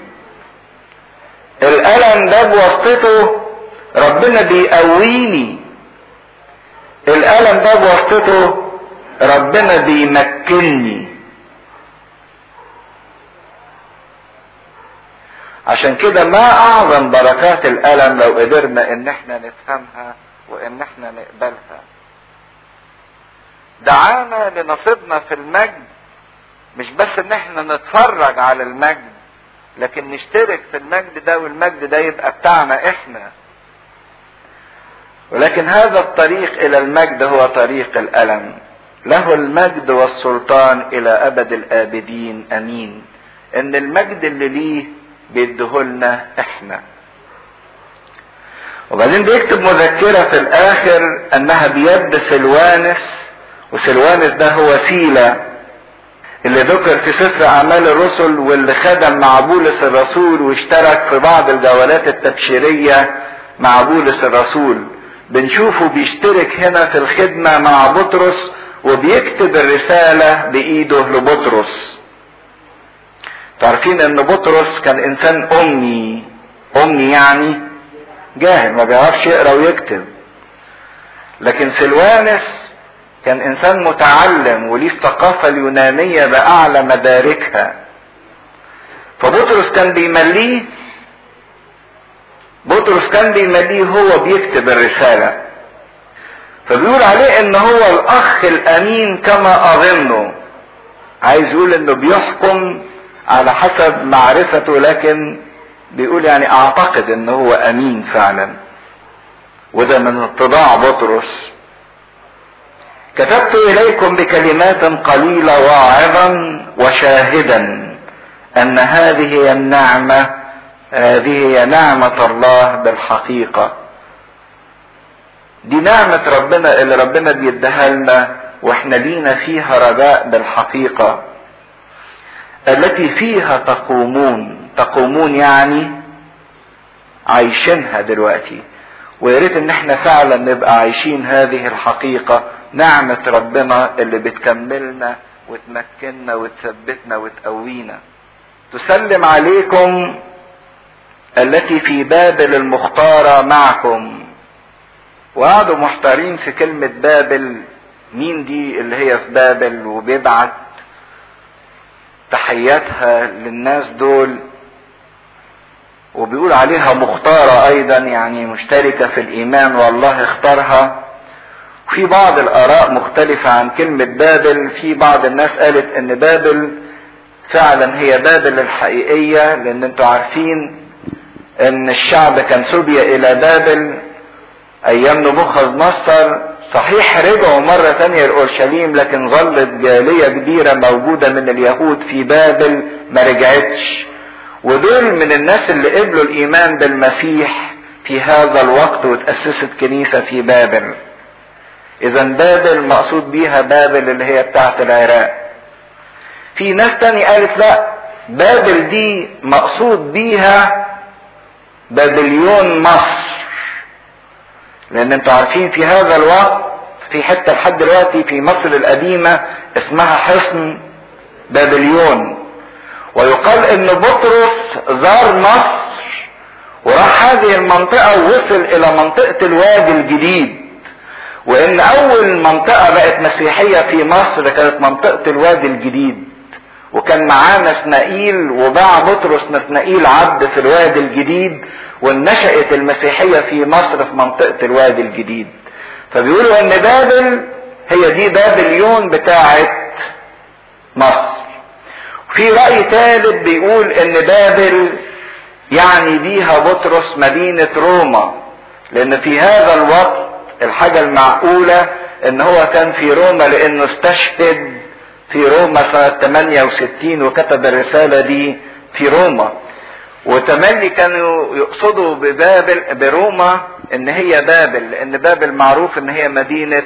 الألم ده بواسطته ربنا بيقويني الألم ده بواسطته ربنا بيمكنني عشان كده ما اعظم بركات الالم لو قدرنا ان احنا نفهمها وان احنا نقبلها دعانا لنصيبنا في المجد مش بس ان احنا نتفرج على المجد لكن نشترك في المجد ده والمجد ده يبقى بتاعنا احنا ولكن هذا الطريق الى المجد هو طريق الالم له المجد والسلطان الى ابد الابدين امين ان المجد اللي ليه بيديهولنا احنا وبعدين بيكتب مذكرة في الاخر انها بيد سلوانس وسلوانس ده هو سيلة اللي ذكر في سفر اعمال الرسل واللي خدم مع بولس الرسول واشترك في بعض الجولات التبشيرية مع بولس الرسول بنشوفه بيشترك هنا في الخدمة مع بطرس وبيكتب الرسالة بايده لبطرس تعرفين ان بطرس كان انسان امي امي يعني جاهل ما بيعرفش يقرا ويكتب لكن سلوانس كان انسان متعلم وليه الثقافه اليونانيه باعلى مداركها فبطرس كان بيمليه بطرس كان بيمليه هو بيكتب الرساله فبيقول عليه ان هو الاخ الامين كما اظنه عايز يقول انه بيحكم على حسب معرفته لكن بيقول يعني اعتقد ان هو امين فعلا وده من اتضاع بطرس كتبت اليكم بكلمات قليله واعظا وشاهدا ان هذه هي النعمه هذه هي نعمه الله بالحقيقه دي نعمه ربنا اللي ربنا بيديها لنا واحنا لينا فيها رجاء بالحقيقه التي فيها تقومون تقومون يعني عايشينها دلوقتي ويا ريت ان احنا فعلا نبقى عايشين هذه الحقيقه نعمه ربنا اللي بتكملنا وتمكننا وتثبتنا وتقوينا تسلم عليكم التي في بابل المختاره معكم وقعدوا محتارين في كلمه بابل مين دي اللي هي في بابل وبيبعت تحياتها للناس دول وبيقول عليها مختارة ايضا يعني مشتركة في الايمان والله اختارها في بعض الاراء مختلفة عن كلمة بابل في بعض الناس قالت ان بابل فعلا هي بابل الحقيقية لان انتوا عارفين ان الشعب كان سبي الى بابل ايام نبوخذ نصر صحيح رجعوا مرة تانية لأورشليم لكن ظلت جالية كبيرة موجودة من اليهود في بابل ما رجعتش ودول من الناس اللي قبلوا الإيمان بالمسيح في هذا الوقت وتأسست كنيسة في بابل إذا بابل مقصود بيها بابل اللي هي بتاعة العراق في ناس تاني قالت لا بابل دي مقصود بيها بابليون مصر لان انتوا عارفين في هذا الوقت في حتة لحد دلوقتي في مصر القديمة اسمها حصن بابليون ويقال ان بطرس زار مصر وراح هذه المنطقة ووصل الى منطقة الوادي الجديد وان اول منطقة بقت مسيحية في مصر كانت منطقة الوادي الجديد وكان معاه نثنائيل وباع بطرس نثنائيل عبد في الوادي الجديد ونشأت المسيحية في مصر في منطقة الوادي الجديد فبيقولوا ان بابل هي دي بابليون بتاعت مصر في رأي ثالث بيقول ان بابل يعني بيها بطرس مدينة روما لان في هذا الوقت الحاجة المعقولة ان هو كان في روما لانه استشهد في روما سنة 68 وكتب الرسالة دي في روما وتملي كانوا يقصدوا ببابل بروما ان هي بابل لان بابل معروف ان هي مدينة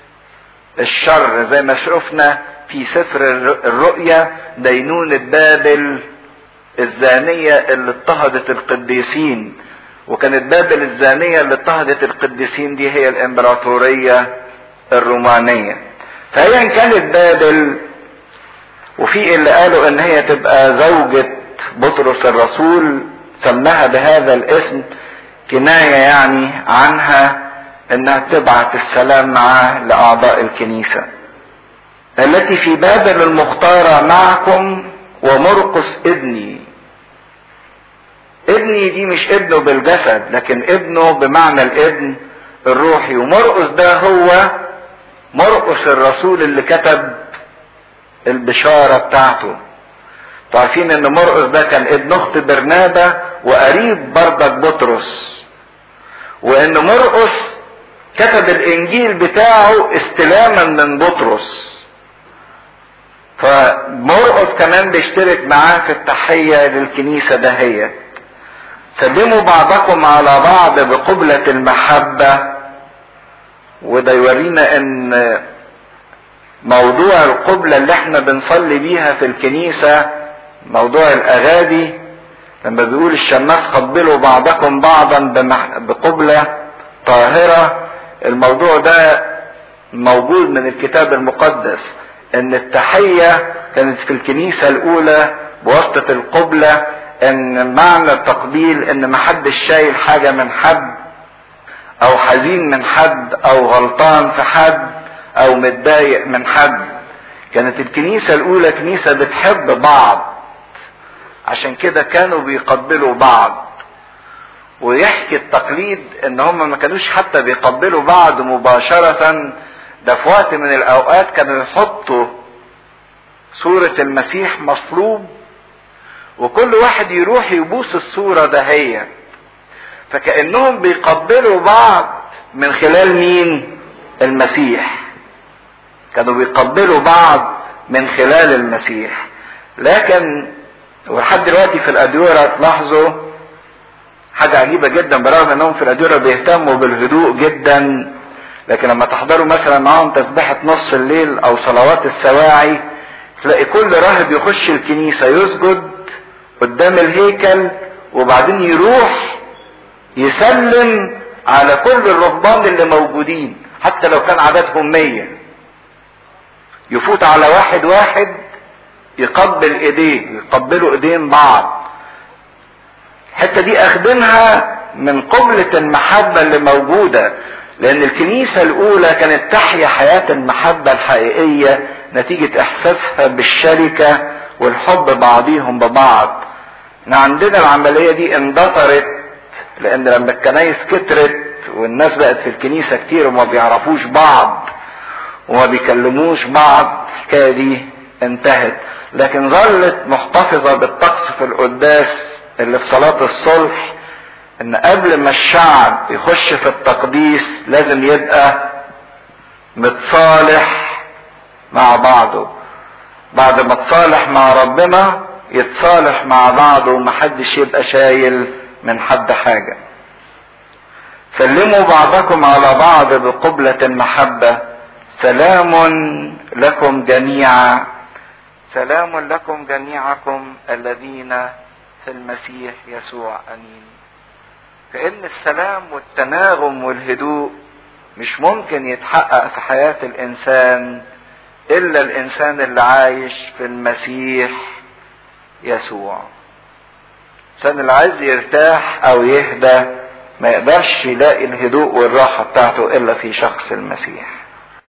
الشر زي ما شفنا في سفر الرؤيا دينونة بابل الزانية اللي اضطهدت القديسين وكانت بابل الزانية اللي اضطهدت القديسين دي هي الامبراطورية الرومانية فهي كانت بابل وفي اللي قالوا ان هي تبقى زوجة بطرس الرسول سماها بهذا الاسم كناية يعني عنها انها تبعت السلام معاه لاعضاء الكنيسة التي في بابل المختارة معكم ومرقس ابني ابني دي مش ابنه بالجسد لكن ابنه بمعنى الابن الروحي ومرقس ده هو مرقس الرسول اللي كتب البشارة بتاعته عارفين ان مرقس ده كان ابن اخت برنابا وقريب بردك بطرس وان مرقس كتب الانجيل بتاعه استلاما من بطرس فمرقس كمان بيشترك معاه في التحية للكنيسة دهية سلموا بعضكم على بعض بقبلة المحبة وده يورينا ان موضوع القبلة اللي احنا بنصلي بيها في الكنيسة موضوع الاغادي لما بيقول الشماس قبلوا بعضكم بعضا بقبلة طاهرة الموضوع ده موجود من الكتاب المقدس ان التحية كانت في الكنيسة الاولى بواسطة القبلة ان معنى التقبيل ان محدش شايل حاجة من حد او حزين من حد او غلطان في حد او متضايق من حد كانت الكنيسة الاولى كنيسة بتحب بعض عشان كده كانوا بيقبلوا بعض ويحكي التقليد ان هم ما كانوش حتى بيقبلوا بعض مباشرة ده في وقت من الاوقات كانوا يحطوا صورة المسيح مصلوب وكل واحد يروح يبوس الصورة دهية فكأنهم بيقبلوا بعض من خلال مين المسيح كانوا بيقبلوا بعض من خلال المسيح لكن ولحد دلوقتي في الادوره تلاحظوا حاجه عجيبه جدا برغم انهم في الادوره بيهتموا بالهدوء جدا لكن لما تحضروا مثلا معاهم تسبيحه نص الليل او صلوات السواعي تلاقي كل راهب يخش الكنيسه يسجد قدام الهيكل وبعدين يروح يسلم على كل الرهبان اللي موجودين حتى لو كان عددهم مية يفوت على واحد واحد يقبل ايديه يقبلوا ايدين بعض الحته دي اخدينها من قبلة المحبة اللي موجودة لان الكنيسة الاولى كانت تحيا حياة المحبة الحقيقية نتيجة احساسها بالشركة والحب بعضيهم ببعض احنا عندنا العملية دي اندثرت لان لما الكنايس كترت والناس بقت في الكنيسة كتير وما بيعرفوش بعض وما بيكلموش بعض الحكاية دي انتهت لكن ظلت محتفظة بالطقس في القداس اللي في صلاة الصلح ان قبل ما الشعب يخش في التقديس لازم يبقى متصالح مع بعضه بعد ما تصالح مع ربنا يتصالح مع بعضه ومحدش يبقى شايل من حد حاجة سلموا بعضكم على بعض بقبلة المحبة سلام لكم جميعا سلام لكم جميعكم الذين في المسيح يسوع امين كأن السلام والتناغم والهدوء مش ممكن يتحقق في حياة الإنسان إلا الإنسان اللي عايش في المسيح يسوع الإنسان اللي عايز يرتاح أو يهدى ما يقدرش يلاقي الهدوء والراحة بتاعته إلا في شخص المسيح